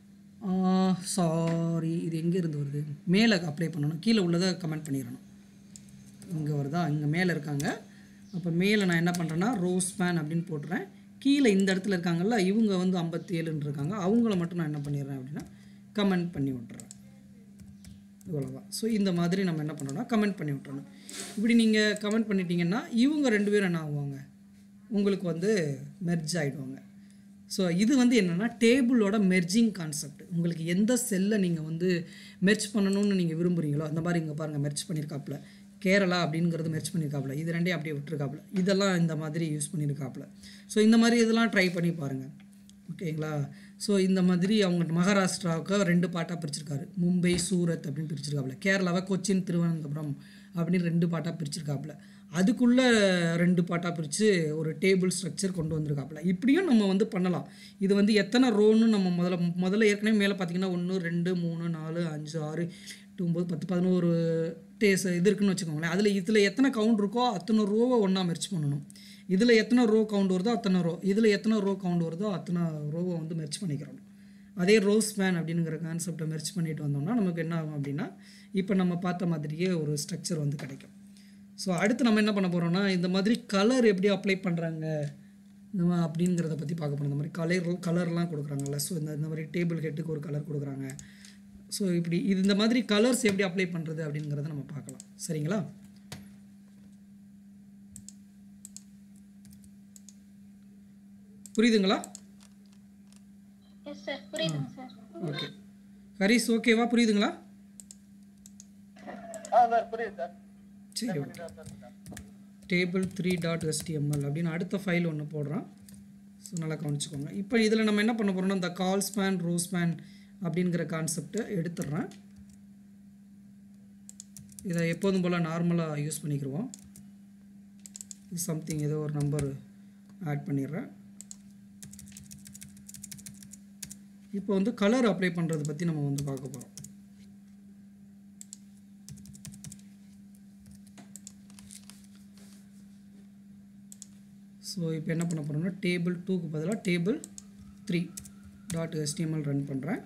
சாரி இது எங்கே இருந்து வருது மேலே அப்ளை பண்ணணும் கீழே உள்ளதை கமெண்ட் பண்ணிடணும் இங்கே வருதா இங்கே மேலே இருக்காங்க அப்போ மேலே நான் என்ன பண்ணுறேன்னா ரோஸ் பேன் அப்படின்னு போட்டுறேன் கீழே இந்த இடத்துல இருக்காங்கல்ல இவங்க வந்து ஐம்பத்தி ஏழுன்னு இருக்காங்க அவங்கள மட்டும் நான் என்ன பண்ணிடுறேன் அப்படின்னா கமெண்ட் பண்ணி விட்டுறேன் இவ்வளோதான் ஸோ இந்த மாதிரி நம்ம என்ன பண்ணணும்னா கமெண்ட் பண்ணி விட்டுறணும் இப்படி நீங்கள் கமெண்ட் பண்ணிட்டீங்கன்னா இவங்க ரெண்டு பேரும் என்ன ஆகுவாங்க உங்களுக்கு வந்து மெர்ஜ் ஆகிடுவாங்க ஸோ இது வந்து என்னென்னா டேபிளோட மெர்ஜிங் கான்செப்ட் உங்களுக்கு எந்த செல்லை நீங்கள் வந்து மெர்ச் பண்ணணும்னு நீங்கள் விரும்புகிறீங்களோ அந்த மாதிரி இங்கே பாருங்கள் மெர்ச் பண்ணியிருக்காப்புல கேரளா அப்படிங்கிறது மெர்ச் பண்ணியிருக்காப்புல இது ரெண்டையும் அப்படியே விட்டுருக்காப்புல இதெல்லாம் இந்த மாதிரி யூஸ் பண்ணியிருக்காப்புல ஸோ இந்த மாதிரி இதெல்லாம் ட்ரை பண்ணி பாருங்கள் ஓகேங்களா ஸோ இந்த மாதிரி அவங்க மகாராஷ்டிராவுக்கு ரெண்டு பாட்டாக பிரிச்சிருக்காரு மும்பை சூரத் அப்படின்னு பிரிச்சிருக்காப்புல கேரளாவை கொச்சின் திருவனந்தபுரம் அப்படின்னு ரெண்டு பாட்டாக பிரிச்சிருக்காப்புல அதுக்குள்ளே ரெண்டு பாட்டாக பிரித்து ஒரு டேபிள் ஸ்ட்ரக்சர் கொண்டு வந்திருக்காப்புல இப்படியும் நம்ம வந்து பண்ணலாம் இது வந்து எத்தனை ரோன்னு நம்ம முதல்ல முதல்ல ஏற்கனவே மேலே பார்த்தீங்கன்னா ஒன்று ரெண்டு மூணு நாலு அஞ்சு ஆறு எட்டு ஒம்பது பத்து பதினோரு டேஸ் இது இருக்குன்னு வச்சுக்கோங்களேன் அதில் இதில் எத்தனை கவுண்ட் இருக்கோ அத்தனை ரோவை ஒன்றா மெர்ச் பண்ணணும் இதில் எத்தனை ரோ கவுண்ட் வருதோ அத்தனை ரோ இதில் எத்தனை ரோ கவுண்ட் வருதோ அத்தனை ரோவை வந்து மெர்ச் பண்ணிக்கிறோம் அதே ரோஸ் மேன் அப்படிங்கிற கான்செப்டை மெர்ச் பண்ணிட்டு வந்தோம்னா நமக்கு என்ன ஆகும் அப்படின்னா இப்போ நம்ம பார்த்த மாதிரியே ஒரு ஸ்ட்ரக்சர் வந்து கிடைக்கும் ஸோ அடுத்து நம்ம என்ன பண்ண போகிறோம்னா இந்த மாதிரி கலர் எப்படி அப்ளை பண்ணுறாங்க இந்த மா- அப்படிங்கிறத பற்றி பார்க்க போகிறோம் இந்த மாதிரி கலர் கலர்லாம் கொடுக்குறாங்கல்ல ஸோ இந்த இந்த மாதிரி டேபிள் ஹெட்டுக்கு ஒரு கலர் கொடுக்குறாங்க ஸோ இப்படி இது இந்த மாதிரி கலர்ஸ் எப்படி அப்ளை பண்ணுறது அப்படிங்கிறத நம்ம பார்க்கலாம் சரிங்களா புரியுதுங்களா எஸ் சார் புரியுதுங்க சார் ஓகே ஹரிஸ் ஓகேவா புரியுதுங்களா ஆ சார் புரியுது சார் சரி okay table three dot HTML அப்படின்னு அடுத்த ஃபைல் ஒன்று போடுறோம் ஸோ நல்லா கவனிச்சுக்கோங்க இப்போ இதில் நம்ம என்ன பண்ண போகிறோம்னா இந்த கால் ஸ்பேன் ரோ ஸ்பேன் அப்படிங்கிற கான்செப்டை எடுத்துடுறேன் இதை எப்போதும் போல் நார்மலாக யூஸ் பண்ணிக்கிடுவோம் சம்திங் ஏதோ ஒரு நம்பர் ஆட் பண்ணிடுறேன் இப்போ வந்து கலர் அப்ளை பண்ணுறதை பற்றி நம்ம வந்து பார்க்க போகிறோம் ஸோ இப்போ என்ன பண்ண போகிறோம்னா டேபிள் டூக்கு பதிலாக table three dot HTML run பண்ணுறேன்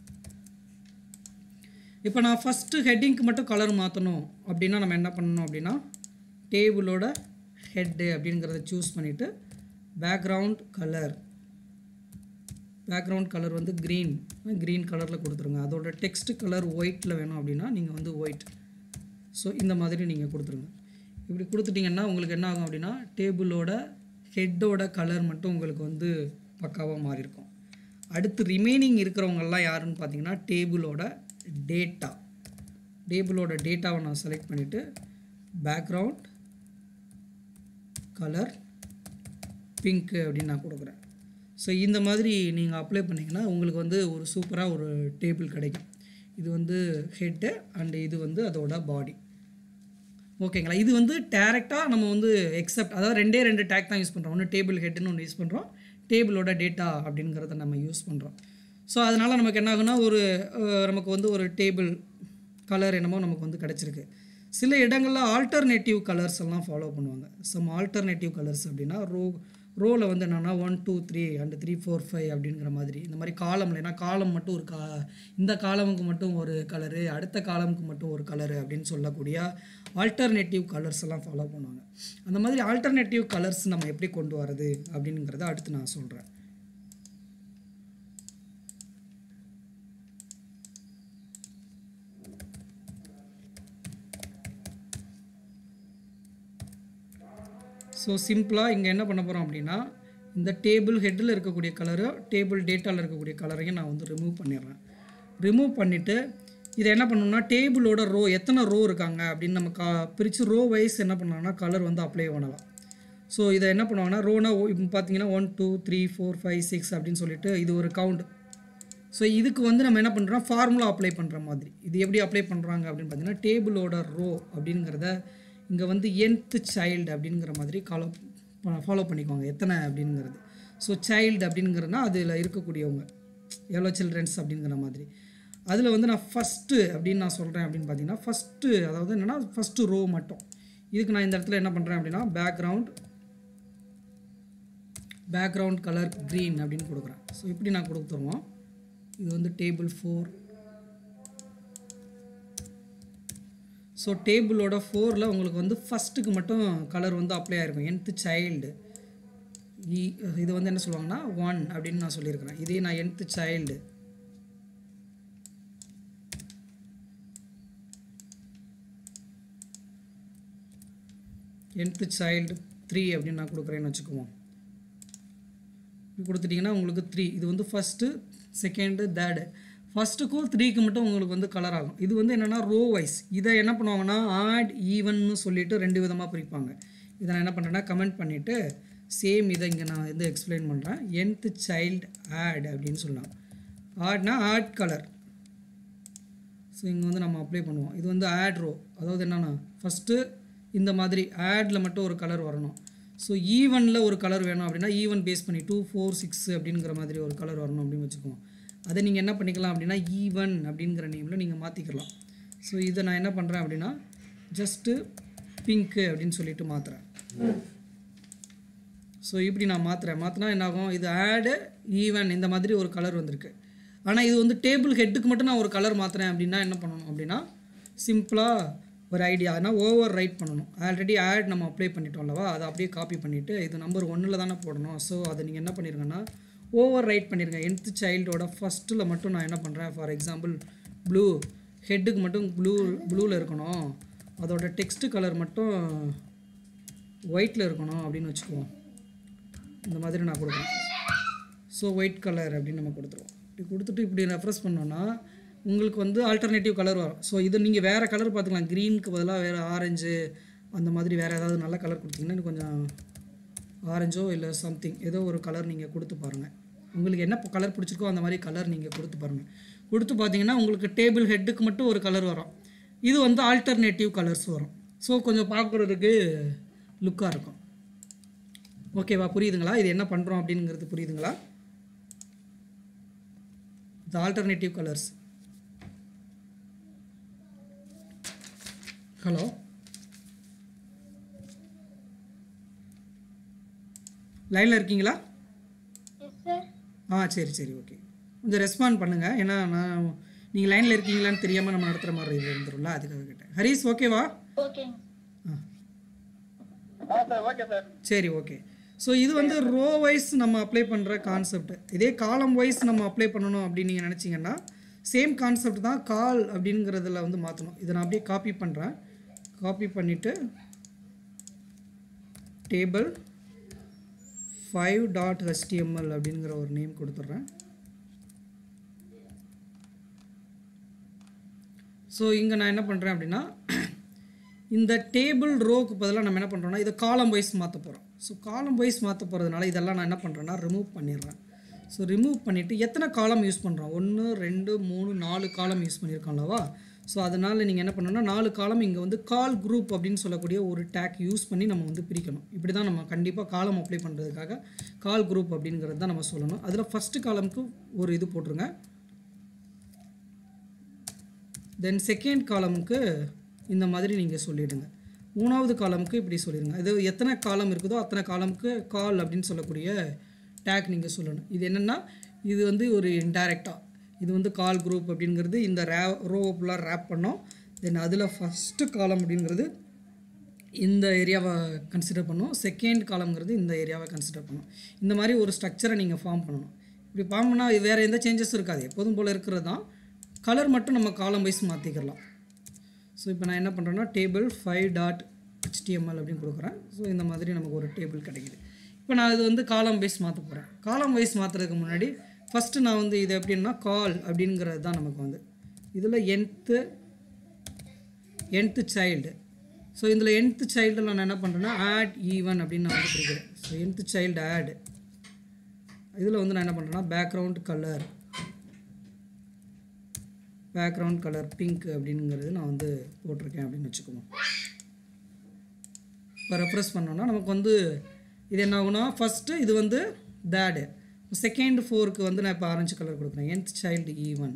இப்போ நான் ஃபஸ்ட்டு ஹெட்டிங்க்கு மட்டும் கலர் மாற்றணும் அப்படின்னா நம்ம என்ன பண்ணணும் அப்படின்னா டேபிளோட ஹெட்டு அப்படிங்கிறத சூஸ் பண்ணிவிட்டு பேக்ரவுண்ட் கலர் பேக்ரவுண்ட் கலர் வந்து க்ரீன் க்ரீன் கலரில் கொடுத்துருங்க அதோட டெக்ஸ்ட் கலர் ஒயிட்டில் வேணும் அப்படின்னா நீங்கள் வந்து ஒயிட் ஸோ இந்த மாதிரி நீங்கள் கொடுத்துருங்க இப்படி கொடுத்துட்டிங்கன்னா உங்களுக்கு என்ன ஆகும் அப்படின்னா டேபிளோட ஹெட்டோட கலர் மட்டும் உங்களுக்கு வந்து பக்காவாக மாறி இருக்கும் அடுத்து ரிமைனிங் இருக்கிறவங்கெல்லாம் யாருன்னு பார்த்தீங்கன்னா டேபிளோட டேட்டா டேபிளோட டேட்டாவை நான் செலக்ட் பண்ணிவிட்டு பேக்ரவுண்ட் கலர் பிங்க்கு அப்படின்னு நான் கொடுக்குறேன் ஸோ இந்த மாதிரி நீங்கள் அப்ளை பண்ணிங்கன்னா உங்களுக்கு வந்து ஒரு சூப்பராக ஒரு டேபிள் கிடைக்கும் இது வந்து ஹெட்டு அண்டு இது வந்து அதோட பாடி ஓகேங்களா இது வந்து டேரெக்டாக நம்ம வந்து எக்ஸப்ட் அதாவது ரெண்டே ரெண்டு டேக் தான் யூஸ் பண்ணுறோம் ஒன்று டேபிள் ஹெட்னு ஒன்று யூஸ் பண்ணுறோம் டேபிளோட டேட்டா அப்படிங்கிறத நம்ம யூஸ் பண்ணுறோம் ஸோ அதனால் நமக்கு என்ன ஆகுனா ஒரு அஹ், நமக்கு வந்து ஒரு டேபிள் கலர் என்னமோ நமக்கு வந்து கிடச்சிருக்கு சில இடங்களில் ஆல்டர்னேட்டிவ் கலர்ஸ் எல்லாம் ஃபாலோ பண்ணுவாங்க சம் ஆல்டர்னேட்டிவ் கலர்ஸ் அப்படின்னா ரோ ரோவில் வந்து என்னென்னா one two three and three four five அப்படிங்கிற மாதிரி இந்த மாதிரி காலமில் ஏன்னா காலம் மட்டும் ஒரு கா இந்த காலமுக்கு மட்டும் ஒரு கலரு அடுத்த காலமுக்கு மட்டும் ஒரு கலரு அப்படின்னு சொல்லக்கூடிய ஆல்டர்னேட்டிவ் கலர்ஸ் எல்லாம் ஃபாலோ பண்ணுவாங்க அந்த மாதிரி ஆல்டர்னேட்டிவ் கலர்ஸ் நம்ம எப்படி கொண்டு வரது அப்படிங்கிறத அடுத்து நான் சொல்கிறேன் ஸோ சிம்பிளாக இங்கே என்ன பண்ண போகிறோம் அப்படின்னா இந்த டேபிள் ஹெட்டில் இருக்கக்கூடிய கலரு டேபிள் டேட்டாவில் இருக்கக்கூடிய கலரையும் நான் வந்து ரிமூவ் பண்ணிடுறேன் ரிமூவ் பண்ணிவிட்டு இதை என்ன பண்ணணும்னா டேபிளோட ரோ எத்தனை ரோ இருக்காங்க அப்படின்னு நம்ம கா பிரித்து ரோ வைஸ் என்ன பண்ணலாம்னா கலர் வந்து அப்ளை பண்ணலாம் ஸோ இதை என்ன பண்ணுவாங்கன்னா ரோனா இப்போ பார்த்தீங்கன்னா one two three four five six அப்படின்னு சொல்லிட்டு இது ஒரு கவுண்ட் ஸோ இதுக்கு வந்து நம்ம என்ன பண்ணுறோம் ஃபார்முலா அப்ளை பண்ணுற மாதிரி இது எப்படி அப்ளை பண்ணுறாங்க அப்படின்னு பார்த்தீங்கன்னா டேபிளோட ரோ அப்படிங்கிறத இங்கே வந்து nth சைல்டு அப்படிங்கிற மாதிரி காலோ ஃபாலோ பண்ணிக்குவாங்க எத்தனை அப்படிங்கிறது ஸோ சைல்டு அப்படிங்கிறதுனா அதில் இருக்கக்கூடியவங்க எவ்வளோ சில்ட்ரன்ஸ் அப்படிங்கிற மாதிரி அதில் வந்து நான் ஃபஸ்ட்டு அப்படின்னு நான் சொல்கிறேன் அப்படின்னு பார்த்தீங்கன்னா ஃபஸ்ட்டு அதாவது என்னென்னா ஃபஸ்ட்டு ரோ மட்டும் இதுக்கு நான் இந்த இடத்துல என்ன பண்ணுறேன் அப்படின்னா பேக்ரவுண்ட் பேக்ரவுண்ட் கலர் க்ரீன் அப்படின்னு கொடுக்குறேன் ஸோ இப்படி நான் கொடுத்துருவோம் இது வந்து டேபிள் ஃபோர் ஸோ டேபிளோட ஃபோரில் உங்களுக்கு வந்து ஃபஸ்ட்டுக்கு மட்டும் கலர் வந்து அப்ளை ஆகிருக்கும் nth சைல்டு இது வந்து என்ன சொல்லுவாங்கன்னா ஒன் அப்படின்னு நான் சொல்லியிருக்கிறேன் இதே நான் nth child nth child three அப்படின்னு நான் கொடுக்குறேன்னு வச்சுக்குவோம் இப்படி கொடுத்துட்டிங்கன்னா உங்களுக்கு த்ரீ இது வந்து ஃபஸ்ட்டு செகண்டு தேர்டு ஃபஸ்ட்டுக்கும் த்ரீக்கு மட்டும் உங்களுக்கு வந்து கலர் ஆகும் இது வந்து என்னென்னா ரோ வைஸ் இதை என்ன பண்ணுவாங்கன்னா ஆட் ஈவன்னு சொல்லிட்டு ரெண்டு விதமாக பிரிப்பாங்க இதை நான் என்ன பண்ணுறேன்னா கமெண்ட் பண்ணிவிட்டு சேம் இதை இங்கே நான் வந்து எக்ஸ்பிளைன் பண்ணுறேன் nth சைல்டு ஆட் அப்படின்னு சொல்லலாம் ஆட்னா ஆட் கலர் ஸோ இங்கே வந்து நம்ம அப்ளை பண்ணுவோம் இது வந்து ஆட் ரோ அதாவது என்னென்னா ஃபஸ்ட்டு இந்த மாதிரி ஆடில் மட்டும் ஒரு கலர் வரணும் ஸோ ஈவனில் ஒரு கலர் வேணும் அப்படின்னா ஈவன் பேஸ் பண்ணி டூ ஃபோர் சிக்ஸ் அப்படிங்கிற மாதிரி ஒரு கலர் வரணும் அப்படின்னு வச்சுக்குவோம் அதை நீங்கள் என்ன பண்ணிக்கலாம் அப்படின்னா ஈவன் அப்படிங்கிற நேமில் நீங்கள் மாற்றிக்கலாம் ஸோ இதை நான் என்ன பண்ணுறேன் அப்படின்னா ஜஸ்ட்டு பிங்க்கு அப்படின்னு சொல்லிட்டு மாற்றுறேன் ஸோ இப்படி நான் மாற்றுறேன் மாற்றினா என்ன ஆகும் இது ஆடு ஈவன் இந்த மாதிரி ஒரு கலர் வந்திருக்கு ஆனால் இது வந்து டேபிள் ஹெட்டுக்கு மட்டும் நான் ஒரு கலர் மாற்றுறேன் அப்படின்னா என்ன பண்ணணும் அப்படின்னா சிம்பிளாக ஒரு ஐடியா ஆனால் ஓவர் ரைட் பண்ணணும் ஆல்ரெடி ஆட் நம்ம அப்ளை பண்ணிட்டோம் அல்லவா அதை அப்படியே காப்பி பண்ணிவிட்டு இது நம்பர் ஒன்றில் தானே போடணும் ஸோ அதை நீங்கள் என்ன பண்ணிருங்கன்னா ஓவர் ரைட் பண்ணிருங்க nth சைல்டோட ஃபஸ்ட்டில் மட்டும் நான் என்ன பண்ணுறேன் ஃபார் எக்ஸாம்பிள் ப்ளூ ஹெட்டுக்கு மட்டும் ப்ளூ ப்ளூவில் இருக்கணும் அதோட டெக்ஸ்ட் கலர் மட்டும் ஒயிட்டில் இருக்கணும் அப்படின்னு வச்சுக்குவோம் இந்த மாதிரி நான் கொடுக்குறேன் ஸோ ஒயிட் கலர் அப்படின்னு நம்ம கொடுத்துருவோம் இப்படி கொடுத்துட்டு இப்படி ரெஃப்ரெஸ் பண்ணோன்னா உங்களுக்கு வந்து ஆல்டர்னேட்டிவ் கலர் வரும் ஸோ இது நீங்கள் வேறு கலர் பார்த்துக்கலாம் க்ரீனுக்கு பதிலாக வேறு ஆரஞ்சு அந்த மாதிரி வேறு ஏதாவது நல்ல கலர் கொடுத்தீங்கன்னா இன்னும் கொஞ்சம் ஆரஞ்சோ இல்லை சம்திங் ஏதோ ஒரு கலர் நீங்கள் கொடுத்து பாருங்கள் உங்களுக்கு என்ன கலர் பிடிச்சிருக்கோ அந்த மாதிரி கலர் நீங்கள் கொடுத்து பாருங்கள் கொடுத்து பார்த்தீங்கன்னா உங்களுக்கு டேபிள் ஹெட்டுக்கு மட்டும் ஒரு கலர் வரும் இது வந்து ஆல்டர்னேட்டிவ் கலர்ஸ் வரும் ஸோ கொஞ்சம் பார்க்குறதுக்கு லுக்காக இருக்கும் ஓகேவா புரியுதுங்களா இது என்ன பண்ணுறோம் அப்படிங்கிறது புரியுதுங்களா the alternative colors ஹலோ லைனில் இருக்கீங்களா எஸ் சார் ஆ சரி சரி ஓகே கொஞ்சம் ரெஸ்பாண்ட் பண்ணுங்கள் ஏன்னா நான் நீங்கள் லைனில் இருக்கீங்களான்னு தெரியாமல் நம்ம நடத்துகிற மாதிரி இது இருந்துரும்ல அதுக்காக கேட்டேன் ஹரிஸ் ஓகேவா ஓகேங்க ஆ ஆ சார் ஓகே சார் சரி ஓகே ஸோ இது வந்து ரோ வைஸ் நம்ம அப்ளை பண்ணுற கான்செப்ட் இதே காலம் வைஸ் நம்ம அப்ளை பண்ணணும் அப்படின்னு நீங்கள் நினச்சிங்கன்னா சேம் கான்செப்ட் தான் கால் அப்படிங்கிறதுல வந்து மாற்றணும் இதை நான் அப்படியே காப்பி பண்ணுறேன் காப்பி பண்ணிவிட்டு டேபிள் ஃபைவ் டாட் ஹெச்டிஎம்எல் அப்படிங்கிற ஒரு நேம் கொடுத்துட்றேன் ஸோ இங்கே நான் என்ன பண்ணுறேன் அப்படின்னா இந்த டேபிள் ரோக்கு பதிலாக நம்ம என்ன பண்ணுறோம்னா இதை காலம் வைஸ் மாற்ற போகிறோம் ஸோ காலம் வைஸ் மாற்ற போகிறதுனால இதெல்லாம் நான் என்ன பண்ணுறேன்னா ரிமூவ் பண்ணிடுறேன் ஸோ ரிமூவ் பண்ணிவிட்டு எத்தனை காலம் யூஸ் பண்ணுறோம் ஒன்று ரெண்டு மூணு நாலு காலம் யூஸ் பண்ணியிருக்கோம் அல்லவா ஸோ அதனால் நீங்கள் என்ன பண்ணணும்னா நாலு காலம் இங்கே வந்து கால் குரூப் அப்படின்னு சொல்லக்கூடிய ஒரு டேக் யூஸ் பண்ணி நம்ம வந்து பிரிக்கணும் இப்படி தான் நம்ம கண்டிப்பாக காலம் அப்ளை பண்ணுறதுக்காக கால் குரூப் அப்படிங்கிறது தான் நம்ம சொல்லணும் அதில் ஃபஸ்ட்டு காலமுக்கு ஒரு இது போட்டுருங்க தென் செகண்ட் காலமுக்கு இந்த மாதிரி நீங்கள் சொல்லிவிடுங்க மூணாவது காலமுக்கு இப்படி சொல்லிடுங்க இது எத்தனை காலம் இருக்குதோ அத்தனை காலமுக்கு கால் அப்படின்னு சொல்லக்கூடிய டேக் நீங்கள் சொல்லணும் இது என்னென்னா இது வந்து ஒரு இன்டைரக்டாக இது வந்து கால் குரூப் அப்படிங்கிறது இந்த ரே ரோ ஃபுல்லாக ரேப் பண்ணோம் தென் அதில் ஃபஸ்ட்டு காலம் அப்படிங்கிறது இந்த ஏரியாவை கன்சிடர் பண்ணும் செகண்ட் காலம்ங்கிறது இந்த ஏரியாவை கன்சிடர் பண்ணும் இந்த மாதிரி ஒரு ஸ்ட்ரக்சரை நீங்கள் ஃபார்ம் பண்ணணும் இப்படி ஃபார்ம் பண்ணால் வேறு எந்த சேஞ்சஸும் இருக்காது எப்போதும் போல் இருக்கிறது தான் கலர் மட்டும் நம்ம காலம் வைஸ் மாற்றிக்கலாம் ஸோ இப்போ நான் என்ன பண்ணுறேன்னா டேபிள் ஃபைவ் டாட் ஹெச்டிஎம்எல் அப்படின்னு கொடுக்குறேன் ஸோ இந்த மாதிரி நமக்கு ஒரு டேபிள் கிடைக்குது இப்போ நான் இது வந்து காலம் வைஸ் மாற்ற போகிறேன் காலம் வைஸ் மாற்றுறதுக்கு முன்னாடி ஃபஸ்ட்டு நான் வந்து இது எப்படின்னா கால் அப்படிங்கிறது தான் நமக்கு வந்து இதில் என்த்து என்த்து சைல்டு ஸோ இதில் என்த்து சைல்டில் நான் என்ன பண்ணுறேன்னா ஆட் ஈவன் அப்படின்னு நான் வந்து பிடிக்கிறேன் ஸோ என்த்து சைல்டு ஆட் இதில் வந்து நான் என்ன பண்ணுறேன்னா background colour background colour pink அப்படிங்கிறது நான் வந்து போட்டிருக்கேன் அப்படின்னு வச்சுக்கோங்க இப்போ ரெஃப்ரெஸ் பண்ணோன்னா நமக்கு வந்து இது என்ன ஆகுனா ஃபஸ்ட்டு இது வந்து தேடு செகண்ட் ஃபோருக்கு வந்து நான் இப்போ ஆரஞ்சு கலர் கொடுக்குறேன் nth child even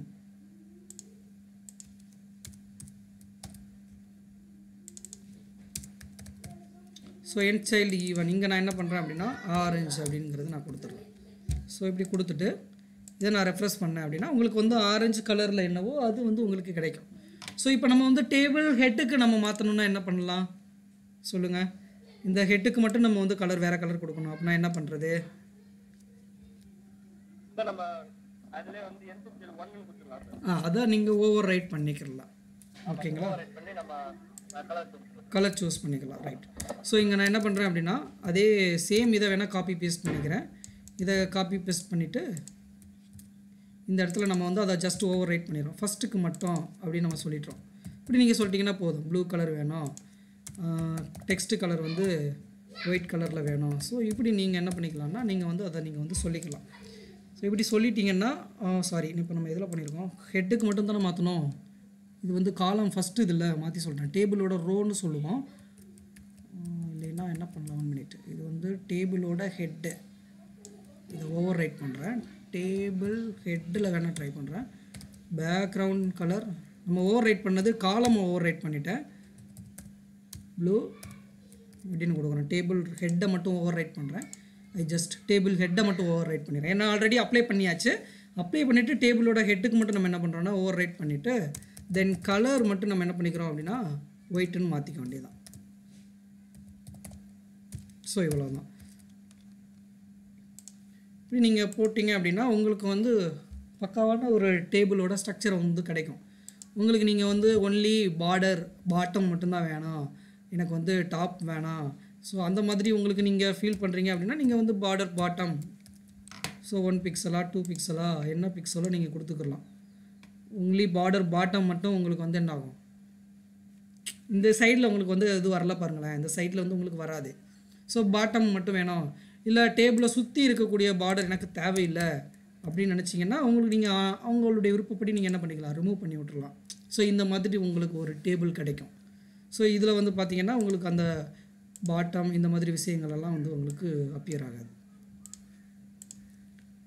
so nth child even இங்கே நான் என்ன பண்ணுறேன் அப்படின்னா ஆரஞ்சு அப்படிங்கிறது நான் கொடுத்துட்றேன் ஸோ இப்படி கொடுத்துட்டு இதை நான் ரெஃப்ரெஸ் பண்ணேன் அப்படின்னா உங்களுக்கு வந்து ஆரஞ்சு கலரில் என்னவோ அது வந்து உங்களுக்கு கிடைக்கும் ஸோ இப்போ நம்ம வந்து டேபிள் ஹெட்டுக்கு நம்ம மாற்றணும்னா என்ன பண்ணலாம் சொல்லுங்கள் இந்த ஹெட்டுக்கு மட்டும் நம்ம வந்து கலர் வேறு கலர் கொடுக்கணும் அப்படின்னா என்ன பண்ணுறது சார் நம்ம அதுலேயே வந்து எந்த ஒன்னு கொடுத்துடலாம் சார் ஆ அதை நீங்கள் ஓவர் ரைட் பண்ணிக்கிறலாம் ஓகேங்களா செலக்ட் பண்ணி நம்ம கலர் கொடுத்துருவோம் கலர் சூஸ் பண்ணிக்கலாம் ரைட் ஸோ இங்கே நான் என்ன பண்ணுறேன் அப்படின்னா அதே சேம் இதை வேணால் காப்பி பேஸ்ட் பண்ணிக்கிறேன் இதை காப்பி பேஸ்ட் பண்ணிவிட்டு இந்த இடத்துல நம்ம வந்து அதை ஜஸ்ட் ஓவர் ரைட் பண்ணிடுறோம் ஃபஸ்ட்டுக்கு மட்டும் அப்படின்னு நம்ம சொல்லிடுறோம் இப்படி நீங்கள் சொல்லிட்டீங்கன்னா போதும் ப்ளூ கலர் வேணும் டெக்ஸ்ட் கலர் வந்து ஒயிட் கலரில் வேணும் ஸோ இப்படி நீங்கள் என்ன பண்ணிக்கலாம்னா நீங்கள் வந்து அதை நீங்கள் வந்து சொல்லிக்கலாம் ஸோ இப்படி சொல்லிட்டீங்கன்னா சாரி இப்போ நம்ம எதில் பண்ணியிருக்கோம் ஹெட்டுக்கு மட்டும் தானே மாற்றணும் இது வந்து காலம் ஃபஸ்ட்டு இதில் மாற்றி சொல்லிட்டேன் டேபிளோட ரோன்னு சொல்லுவோம் ஆஹ் இல்லைன்னா என்ன பண்ணலாம் ஒன் மினிட் இது வந்து டேபிளோட ஹெட்டு இதை ஓவர் ரைட் பண்ணுறேன் டேபிள் ஹெட்டில் வேணால் ட்ரை பண்ணுறேன் பேக்ரவுண்ட் கலர் நம்ம ஓவர் ரைட் பண்ணது காலம் ஓவர் ரைட் பண்ணிட்டேன் ப்ளூ இப்படின்னு கொடுக்குறேன் டேபிள் ஹெட்டை மட்டும் ஓவர் ரைட் பண்ணுறேன் ஐ ஜஸ்ட் டேபிள் ஹெட்டை மட்டும் ஓவர் ரைட் பண்ணிடுறேன் ஏன்னா ஆல்ரெடி அப்ளை பண்ணியாச்சு அப்ளை பண்ணிவிட்டு டேபிளோட ஹெட்டுக்கு மட்டும் நம்ம என்ன பண்ணுறோன்னா ஓவர் ரைட் பண்ணிவிட்டு தென் கலர் மட்டும் நம்ம என்ன பண்ணிக்கிறோம் அப்படின்னா ஒயிட்டுன்னு மாற்றிக்க வேண்டியதுதான் ஸோ இவ்வளோ தான் இப்படி நீங்கள் போட்டிங்க அப்படின்னா உங்களுக்கு வந்து பக்காவான ஒரு டேபிளோட ஸ்ட்ரக்சர் வந்து கிடைக்கும் உங்களுக்கு நீங்கள் வந்து ஒன்லி பார்டர் பாட்டம் மட்டும்தான் வேணும் எனக்கு வந்து டாப் வேணாம் ஸோ அந்த மாதிரி உங்களுக்கு நீங்கள் ஃபீல் பண்ணுறீங்க அப்படின்னா நீங்கள் வந்து பார்டர் பாட்டம் ஸோ ஒன் பிக்சலா டூ பிக்சலா என்ன பிக்சலோ நீங்கள் கொடுத்துக்கலாம் ஒன்லி பார்டர் பாட்டம் மட்டும் உங்களுக்கு வந்து என்ன ஆகும் இந்த சைடில் உங்களுக்கு வந்து இது வரல பாருங்களேன் இந்த சைடில் வந்து உங்களுக்கு வராது ஸோ பாட்டம் மட்டும் வேணும் இல்லை டேபிளை சுற்றி இருக்கக்கூடிய பார்டர் எனக்கு தேவையில்லை அப்படின்னு நினச்சிங்கன்னா உங்களுக்கு நீங்கள் அவங்களுடைய விருப்பப்படி நீங்கள் என்ன பண்ணிக்கலாம் ரிமூவ் பண்ணி விட்டுறலாம் ஸோ இந்த மாதிரி உங்களுக்கு ஒரு டேபிள் கிடைக்கும் ஸோ இதில் வந்து பார்த்தீங்கன்னா உங்களுக்கு அந்த பாட்டம் இந்த மாதிரி விஷயங்கள் எல்லாம் வந்து உங்களுக்கு அப்பியர் ஆகாது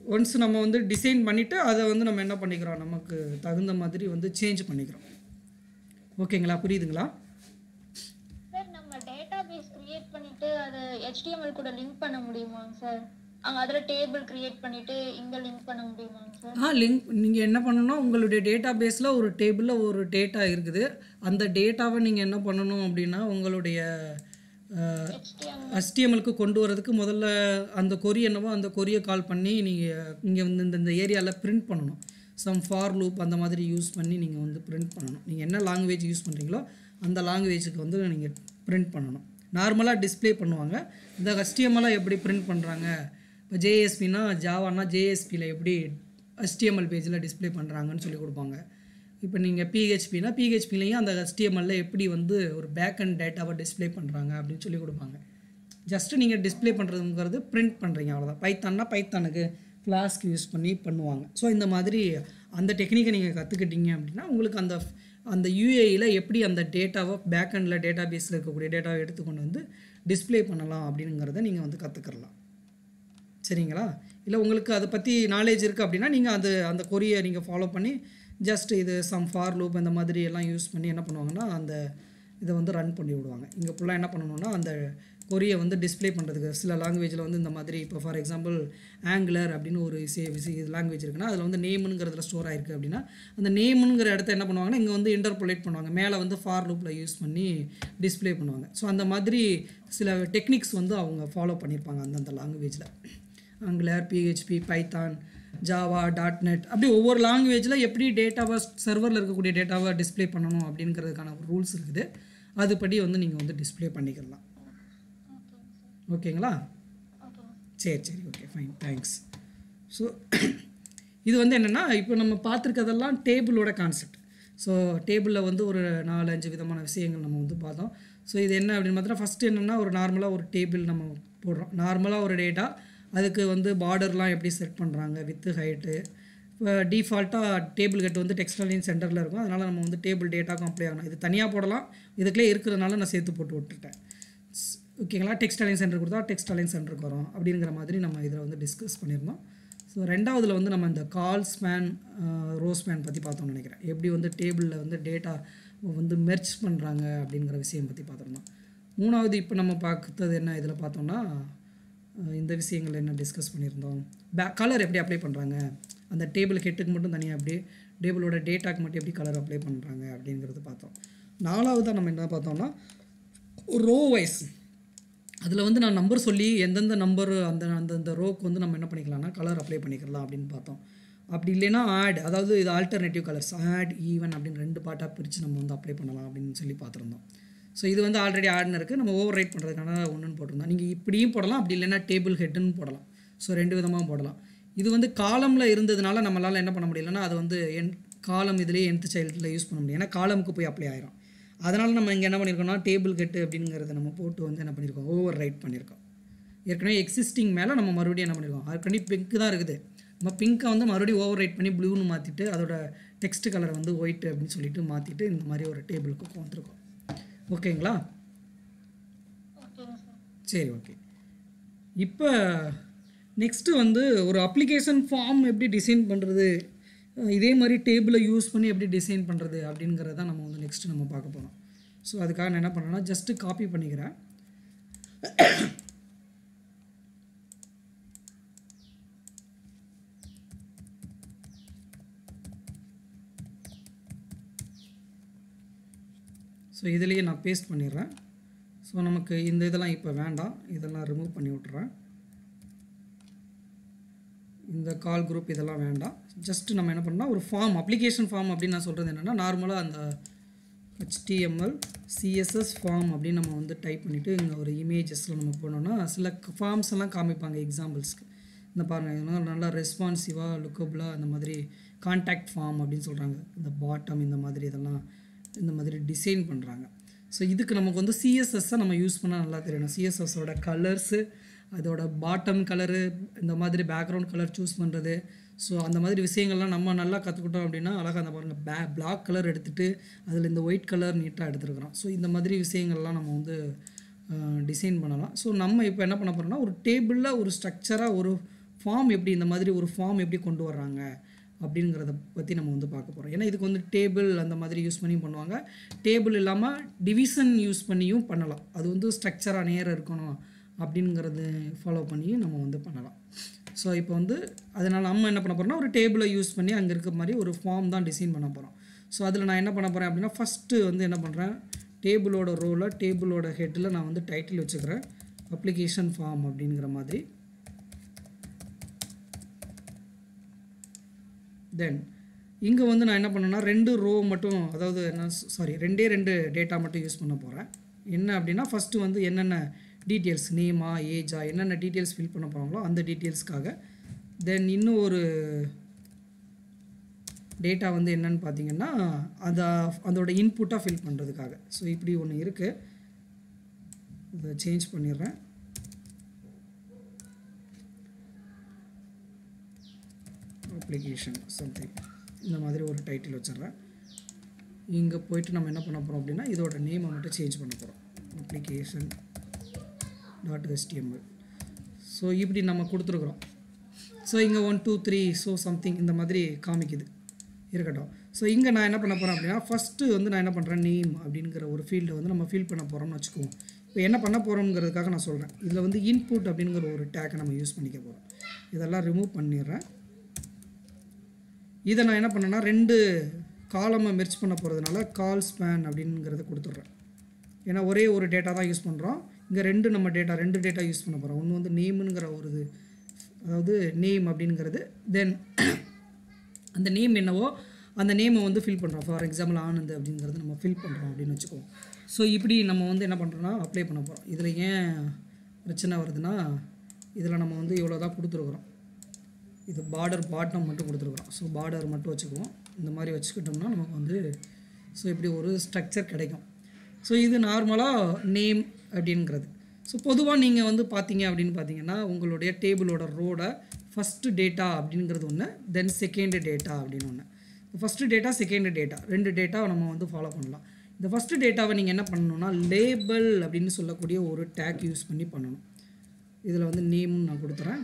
ஒன்ஸ் நம்ம வந்து டிசைன் பண்ணிவிட்டு அதை வந்து நம்ம என்ன பண்ணிக்கிறோம் நமக்கு தகுந்த மாதிரி வந்து சேஞ்ச் பண்ணிக்கிறோம் ஓகேங்களா புரியுதுங்களா சார் நம்ம டேட்டா பேஸ் கிரியேட் பண்ணிட்டு அதை ஹெச்டிஎம்எல் கூட லிங்க் பண்ண முடியுமாங்க சார் அங்க அதுல டேபிள் கிரியேட் பண்ணிட்டு இங்க லிங்க் பண்ண முடியுமாங்க சார் ஆ லிங்க் நீங்கள் என்ன பண்ணணும் உங்களுடைய டேட்டா பேஸில் ஒரு டேபிளில் ஒரு டேட்டா இருக்குது அந்த டேட்டாவை நீங்கள் என்ன பண்ணணும் அப்படின்னா உங்களுடைய ஹெச்டிஎம் HTML-க்கு கொண்டு வரதுக்கு முதல்ல அந்த கொரி என்னவோ அந்த கொரியை கால் பண்ணி நீங்கள் இங்கே வந்து இந்த இந்த ஏரியாவில் பிரிண்ட் பண்ணணும் சம் ஃபார் லூப் அந்த மாதிரி யூஸ் பண்ணி நீங்கள் வந்து பிரிண்ட் பண்ணணும் நீங்கள் என்ன லாங்குவேஜ் யூஸ் பண்ணுறீங்களோ அந்த லாங்குவேஜுக்கு வந்து நீங்கள் பிரிண்ட் பண்ணணும் நார்மலாக டிஸ்ப்ளே பண்ணுவாங்க இந்த HTML-ஆ எப்படி பிரிண்ட் பண்ணுறாங்க இப்போ ஜேஎஸ்பினா ஜாவானா ஜேஎஸ்பியில் எப்படி HTML பேஜில் டிஸ்ப்ளே பண்ணுறாங்கன்னு சொல்லி கொடுப்பாங்க இப்போ நீங்கள் பிஹெச்பினா பிஹெச்பிலையும் அந்த HTML-ல எப்படி வந்து ஒரு பேக் அண்ட் டேட்டாவை டிஸ்ப்ளே பண்ணுறாங்க அப்படின்னு சொல்லி கொடுப்பாங்க ஜஸ்ட்டு நீங்கள் டிஸ்ப்ளே பண்ணுறதுங்கிறது பிரிண்ட் பண்ணுறீங்க அவ்வளோதான் பைத்தான்னா பைத்தானுக்கு ஃப்ளாஸ்க் யூஸ் பண்ணி பண்ணுவாங்க ஸோ இந்த மாதிரி அந்த டெக்னிக்கை நீங்கள் கற்றுக்கிட்டீங்க அப்படின்னா உங்களுக்கு அந்த அந்த யூஏயில் எப்படி அந்த டேட்டாவை பேக் அண்டில் டேட்டா பேஸில் இருக்கக்கூடிய டேட்டாவை எடுத்துக்கொண்டு வந்து டிஸ்ப்ளே பண்ணலாம் அப்படிங்கிறத நீங்கள் வந்து கற்றுக்கலாம் சரிங்களா இல்லை உங்களுக்கு அதை பற்றி நாலேஜ் இருக்குது அப்படின்னா நீங்கள் அது அந்த கொரியை நீங்கள் ஃபாலோ பண்ணி ஜஸ்ட் இது சம் ஃபார் லூப் இந்த மாதிரி எல்லாம் யூஸ் பண்ணி என்ன பண்ணுவாங்கன்னா அந்த இதை வந்து ரன் பண்ணி விடுவாங்க இங்கே ஃபுல்லாக என்ன பண்ணணும்னா அந்த கொரியை வந்து டிஸ்ப்ளே பண்ணுறதுக்கு சில லாங்குவேஜில் வந்து இந்த மாதிரி இப்போ ஃபார் எக்ஸாம்பிள் ஆங்குலர் அப்படின்னு ஒரு இசை விசி லாங்குவேஜ் இருக்குன்னா அதில் வந்து நேமுங்கிறதுல ஸ்டோர் ஆயிருக்கு அப்படின்னா அந்த நேமுங்கிற இடத்த என்ன பண்ணுவாங்கன்னா இங்கே வந்து இன்டர்பொலேட் பண்ணுவாங்க மேலே வந்து ஃபார் லூப்பில் யூஸ் பண்ணி டிஸ்ப்ளே பண்ணுவாங்க ஸோ அந்த மாதிரி சில டெக்னிக்ஸ் வந்து அவங்க ஃபாலோ பண்ணியிருப்பாங்க அந்தந்த லாங்குவேஜில் Angular PHP Python Java dot net அப்படி ஒவ்வொரு லாங்குவேஜில் எப்படி டேட்டாவை சர்வரில் இருக்கக்கூடிய டேட்டாவை டிஸ்ப்ளே பண்ணணும் அப்படிங்கிறதுக்கான ரூல்ஸ் இருக்குது அதுபடி வந்து நீங்கள் வந்து டிஸ்ப்ளே பண்ணிக்கலாம் ஓகேங்களா சரி சரி ஓகே ஃபைன் தேங்க்ஸ் ஸோ இது வந்து என்னென்னா இப்போ நம்ம பார்த்துருக்கதெல்லாம் டேபிளோட கான்செப்ட் ஸோ டேபிளில் வந்து ஒரு நாலு அஞ்சு விதமான விஷயங்கள் நம்ம வந்து பார்த்தோம் ஸோ இது என்ன அப்படின்னு பார்த்தா ஃபஸ்ட்டு என்னென்னா ஒரு நார்மலாக ஒரு டேபிள் நம்ம போடுறோம் நார்மலாக ஒரு டேட்டா அதுக்கு வந்து பார்டர்லாம் எப்படி செட் பண்ணுறாங்க வித்து ஹைட்டு இப்போ டிஃபால்ட்டாக டேபிள் கட் வந்து டெக்ஸ்டைலின் சென்டரில் இருக்கும் அதனால் நம்ம வந்து டேபிள் டேட்டாக்கும் அப்ளை ஆகணும் இது தனியாக போடலாம் இதுக்குள்ளே இருக்கிறதுனால நான் சேர்த்து போட்டு விட்டுட்டேன் ஸ்- ஓகேங்களா டெக்ஸ்டைலிங் சென்டர் கொடுத்தா டெக்ஸ்டைலிங் சென்டருக்கு வரும் அப்படிங்கிற மாதிரி நம்ம இதில் வந்து டிஸ்கஸ் பண்ணியிருந்தோம் ஸோ ரெண்டாவதுல வந்து நம்ம இந்த கால் ஸ்பேன் ரோ ஸ்பேன் பற்றி பார்த்தோம்னு நினைக்கிறேன் எப்படி வந்து டேபிளில் வந்து டேட்டா வந்து மெர்ச் பண்ணுறாங்க அப்படிங்கிற விஷயம் பற்றி பார்த்துருந்தோம் மூணாவது இப்போ நம்ம பார்த்தது என்ன இதில் பார்த்தோம்னா அஹ் இந்த விஷயங்கள் என்ன டிஸ்கஸ் பண்ணியிருந்தோம் பே கலர் எப்படி அப்ளை பண்ணுறாங்க அந்த டேபிள் ஹெட்டுக்கு மட்டும் தனியாக அப்படியே டேபிளோட டேட்டாக்கு மட்டும் எப்படி கலர் அப்ளை பண்ணுறாங்க அப்படிங்கிறது பார்த்தோம் நாலாவதாக நம்ம என்ன பார்த்தோம்னா ரோ வைஸ் அதில் வந்து நான் நம்பர் சொல்லி எந்தெந்த நம்பர் அந்த அந்தந்த ரோக்கு வந்து நம்ம என்ன பண்ணிக்கலாம்னா கலர் அப்ளை பண்ணிக்கலாம் அப்படின்னு பார்த்தோம் அப்படி இல்லைன்னா ஆட் அதாவது இது ஆல்டர்னேட்டிவ் கலர்ஸ் ஆட் ஈவன் அப்படின்னு ரெண்டு பார்ட்டாக பிரித்து நம்ம வந்து அப்ளை பண்ணலாம் அப்படின்னு சொல்லி பார்த்துருந்தோம் ஸோ இது வந்து ஆல்ரெடி ஆட்னு இருக்குது நம்ம ஓவர் ரைட் பண்ணுறதுக்கான ஒன்றுன்னு போட்டிருந்தோம் நீங்கள் இப்படியும் போடலாம் அப்படி இல்லைன்னா டேபிள் ஹெட்டுன்னு போடலாம் ஸோ ரெண்டு விதமாக போடலாம் இது வந்து காலமில் இருந்ததுனால நம்மளால் என்ன பண்ண முடியலன்னா அது வந்து என் காலம் இதுலேயே எந்த சைல்டில் யூஸ் பண்ண முடியும் ஏன்னா காலமுக்கு போய் அப்ளை ஆயிரும் அதனால் நம்ம இங்கே என்ன பண்ணியிருக்கோம்னா டேபிள் கெட்டு அப்படிங்கிறத நம்ம போட்டு வந்து என்ன பண்ணியிருக்கோம் ஓவர் ரைட் பண்ணியிருக்கோம் ஏற்கனவே எக்ஸிஸ்டிங் மேலே நம்ம மறுபடியும் என்ன பண்ணியிருக்கோம் ஆல்ரெடி பிங்க் தான் இருக்குது நம்ம பிங்க்கை வந்து மறுபடியும் ஓவர் ரைட் பண்ணி ப்ளூன்னு மாற்றிட்டு அதோட டெக்ஸ்ட் கலரை வந்து ஒயிட் அப்படின்னு சொல்லிட்டு மாற்றிட்டு இந்த மாதிரி ஒரு டேபிளுக்கு வந்திருக்கோம் ஓகேங்களா ஓகேங்க சார் சரி ஓகே இப்போ நெக்ஸ்ட்டு வந்து ஒரு அப்ளிகேஷன் ஃபார்ம் எப்படி டிசைன் பண்ணுறது இதே மாதிரி டேபிளை யூஸ் பண்ணி எப்படி டிசைன் பண்ணுறது அப்படிங்கிறத நம்ம வந்து நெக்ஸ்ட்டு நம்ம பார்க்க போகிறோம் ஸோ அதுக்காக நான் என்ன பண்ணுறேன்னா ஜஸ்ட்டு காப்பி பண்ணிக்கிறேன் ஸோ இதுலேயே நான் பேஸ்ட் பண்ணிடுறேன் ஸோ நமக்கு இந்த இதெல்லாம் இப்போ வேண்டாம் இதெல்லாம் ரிமூவ் பண்ணி விட்றேன் இந்த கால் குரூப் இதெல்லாம் வேண்டாம் ஜஸ்ட் நம்ம என்ன பண்ணோம்னா ஒரு ஃபார்ம் அப்ளிகேஷன் ஃபார்ம் அப்படின்னு நான் சொல்கிறது என்னென்னா நார்மலாக அந்த ஹெச்டிஎம்எல் சிஎஸ்எஸ் ஃபார்ம் அப்படின்னு நம்ம வந்து டைப் பண்ணிவிட்டு இங்கே ஒரு இமேஜஸில் நம்ம போனோம்னா சில ஃபார்ம்ஸ் எல்லாம் காமிப்பாங்க எக்ஸாம்பிள்ஸ்க்கு இந்த பாருங்கள் இதெல்லாம் நல்லா ரெஸ்பான்சிவாக லுக்கபுளாக அந்த மாதிரி கான்டாக்ட் ஃபார்ம் அப்படின்னு சொல்கிறாங்க இந்த பாட்டம் இந்த மாதிரி இதெல்லாம் இந்த மாதிரி டிசைன் பண்ணுறாங்க ஸோ இதுக்கு நமக்கு வந்து சிஎஸ்எஸ்ஸை நம்ம யூஸ் பண்ணால் நல்லா தெரியணும் சிஎஸ்எஸோட கலர்ஸு அதோட பாட்டம் கலரு இந்த மாதிரி பேக்ரவுண்ட் கலர் சூஸ் பண்ணுறது ஸோ அந்த மாதிரி விஷயங்கள்லாம் நம்ம நல்லா கற்றுக்கிட்டோம் அப்படின்னா அழகாக அந்த பாருங்கள் பே பிளாக் கலர் எடுத்துகிட்டு அதில் இந்த ஒயிட் கலர் நீட்டாக எடுத்துருக்குறோம் ஸோ இந்த மாதிரி விஷயங்கள்லாம் நம்ம வந்து டிசைன் பண்ணலாம் ஸோ நம்ம இப்போ என்ன பண்ண போகிறோம்னா ஒரு டேபிளில் ஒரு ஸ்ட்ரக்சராக ஒரு ஃபார்ம் எப்படி இந்த மாதிரி ஒரு ஃபார்ம் எப்படி கொண்டு வர்றாங்க அப்படிங்கிறத பற்றி நம்ம வந்து பார்க்க போகிறோம் ஏன்னா இதுக்கு வந்து டேபிள் அந்த மாதிரி யூஸ் பண்ணியும் பண்ணுவாங்க டேபிள் இல்லாமல் டிவிஷன் யூஸ் பண்ணியும் பண்ணலாம் அது வந்து ஸ்ட்ரக்சராக நேரம் இருக்கணும் அப்படிங்கிறது ஃபாலோ பண்ணியும் நம்ம வந்து பண்ணலாம் ஸோ இப்போ வந்து அதனால் நம்ம என்ன பண்ண போகிறோம்னா ஒரு டேபிளை யூஸ் பண்ணி அங்கே இருக்க மாதிரி ஒரு ஃபார்ம் தான் டிசைன் பண்ண போகிறோம் ஸோ அதில் நான் என்ன பண்ண போகிறேன் அப்படின்னா ஃபஸ்ட்டு வந்து என்ன பண்ணுறேன் டேபிளோட ரோவில் டேபிளோட ஹெட்டில் நான் வந்து டைட்டில் வச்சுக்கிறேன் அப்ளிகேஷன் ஃபார்ம் அப்படிங்கிற மாதிரி தென் இங்கே வந்து நான் என்ன பண்ணேன்னா ரெண்டு ரோ மட்டும் அதாவது என்ன சாரி ரெண்டே ரெண்டு டேட்டா மட்டும் யூஸ் பண்ண போகிறேன் என்ன அப்படின்னா ஃபஸ்ட்டு வந்து என்னென்ன டீட்டெயில்ஸ் நேமா ஏஜா என்னென்ன டீட்டெயில்ஸ் ஃபில் பண்ண போகிறாங்களோ அந்த டீட்டெயில்ஸ்க்காக தென் இன்னும் ஒரு டேட்டா வந்து என்னன்னு பார்த்தீங்கன்னா அதை அதோட இன்புட்டாக ஃபில் பண்ணுறதுக்காக ஸோ இப்படி ஒன்று இருக்குது இதை சேஞ்ச் பண்ணிடுறேன் அப்ளிகேஷன் சம்திங் இந்த மாதிரி ஒரு டைட்டில் வச்சிடுறேன் இங்கே போயிட்டு நம்ம என்ன பண்ண போகிறோம் அப்படின்னா இதோட நேமை மட்டும் சேஞ்ச் பண்ண போகிறோம் அப்ளிகேஷன் டாட் எஸ்டிஎம்எல் ஸோ இப்படி நம்ம கொடுத்துருக்குறோம் ஸோ இங்கே one two three so something இந்த மாதிரி காமிக்குது இருக்கட்டும் ஸோ இங்கே நான் என்ன பண்ண போகிறேன் அப்படின்னா ஃபஸ்ட்டு வந்து நான் என்ன பண்ணுறேன் நேம் அப்படிங்கிற ஒரு ஃபீல்டை வந்து நம்ம ஃபில் பண்ண போகிறோம்னு வச்சுக்குவோம் இப்போ என்ன பண்ண போகிறோங்கிறதுக்காக நான் சொல்கிறேன் இதில் வந்து இன்புட் அப்படிங்கிற ஒரு டேக்கை நம்ம யூஸ் பண்ணிக்க போகிறோம் இதெல்லாம் ரிமூவ் பண்ணிடுறேன் இதை நான் என்ன பண்ணேன்னா ரெண்டு காலமை மெர்ச் பண்ண போகிறதுனால கால் ஸ்பேன் அப்படிங்கிறத கொடுத்துட்றேன் ஏன்னா ஒரே ஒரு டேட்டா தான் யூஸ் பண்ணுறோம் இங்கே ரெண்டு நம்ம டேட்டா ரெண்டு டேட்டா யூஸ் பண்ண போகிறோம் ஒன்று வந்து நேமுங்கிற ஒரு இது அதாவது நேம் அப்படிங்கிறது தென் அந்த நேம் என்னவோ அந்த நேமை வந்து ஃபில் பண்ணுறோம் ஃபார் எக்ஸாம்பிள் ஆனந்த் அப்படிங்கிறது நம்ம ஃபில் பண்ணுறோம் அப்படின்னு வச்சுக்குவோம் ஸோ இப்படி நம்ம வந்து என்ன பண்ணுறோன்னா அப்ளை பண்ண போகிறோம் இதில் ஏன் பிரச்சனை வருதுன்னா இதில் நம்ம வந்து இவ்வளோ தான் கொடுத்துருக்குறோம் இது பார்டர் பாட்டம் மட்டும் கொடுத்துருக்குறோம் ஸோ பார்டர் மட்டும் வச்சுக்குவோம் இந்த மாதிரி வச்சுக்கிட்டோம்னா நமக்கு வந்து ஸோ இப்படி ஒரு ஸ்ட்ரக்சர் கிடைக்கும் ஸோ இது நார்மலாக நேம் அப்படிங்கிறது ஸோ பொதுவாக நீங்கள் வந்து பார்த்தீங்க அப்படின்னு பார்த்தீங்கன்னா உங்களுடைய டேபிளோட ரோட ஃபஸ்ட்டு டேட்டா அப்படிங்கிறது ஒன்று தென் செகண்ட் டேட்டா அப்படின்னு ஒன்று ஃபஸ்ட்டு டேட்டா செகண்ட் டேட்டா ரெண்டு டேட்டா நம்ம வந்து ஃபாலோ பண்ணலாம் இந்த ஃபஸ்ட்டு டேட்டாவை நீங்கள் என்ன பண்ணணும்னா லேபிள் அப்படின்னு சொல்லக்கூடிய ஒரு டேக் யூஸ் பண்ணி பண்ணணும் இதில் வந்து நேம்னு நான் கொடுத்துறேன்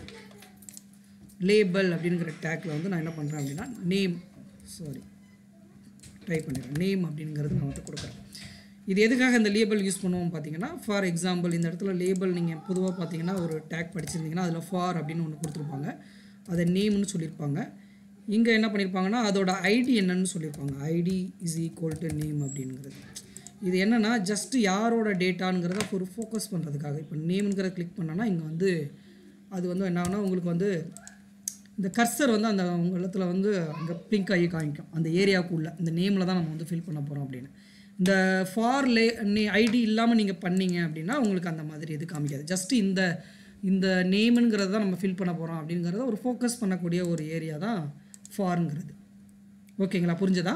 லேபிள் அப்படிங்கிற டேக்கில் வந்து நான் என்ன பண்ணுறேன் அப்படின்னா நேம் சாரி டைப் பண்ணிடுறேன் நேம் அப்படிங்கிறது நான் வந்து கொடுக்குறேன் இது எதுக்காக இந்த லேபிள் யூஸ் பண்ணுவோம் பார்த்தீங்கன்னா ஃபார் எக்ஸாம்பிள் இந்த இடத்துல லேபிள் நீங்கள் பொதுவாக பார்த்தீங்கன்னா ஒரு டேக் படிச்சிருந்தீங்கன்னா அதில் ஃபார் அப்படின்னு ஒன்று கொடுத்துருப்பாங்க அதை நேம்னு சொல்லியிருப்பாங்க இங்கே என்ன பண்ணியிருப்பாங்கன்னா அதோட ஐடி என்னன்னு சொல்லியிருப்பாங்க ID is equal to name அப்படிங்கிறது இது என்னென்னா ஜஸ்ட் யாரோட டேட்டாங்கிறத ஒரு ஃபோக்கஸ் பண்ணுறதுக்காக இப்போ நேம்ங்கிறத கிளிக் பண்ணோன்னா இங்கே வந்து அது வந்து என்ன ஆகுனா உங்களுக்கு வந்து இந்த கர்சர் வந்து அந்த உங்க இடத்துல வந்து அங்கே பிங்க் ஆகி காமிக்கும் அந்த ஏரியாவுக்குள்ள இந்த நேமில் தான் நம்ம வந்து ஃபில் பண்ண போகிறோம் அப்படின்னு இந்த ஃபார் லே ஐடி இல்லாமல் நீங்கள் பண்ணீங்க அப்படின்னா உங்களுக்கு அந்த மாதிரி இது காமிக்காது ஜஸ்ட் இந்த இந்த நேமுங்கிறத தான் நம்ம ஃபில் பண்ண போகிறோம் அப்படிங்கிறத ஒரு ஃபோக்கஸ் பண்ணக்கூடிய ஒரு ஏரியா தான் ஃபார்ங்கிறது ஓகேங்களா புரிஞ்சதா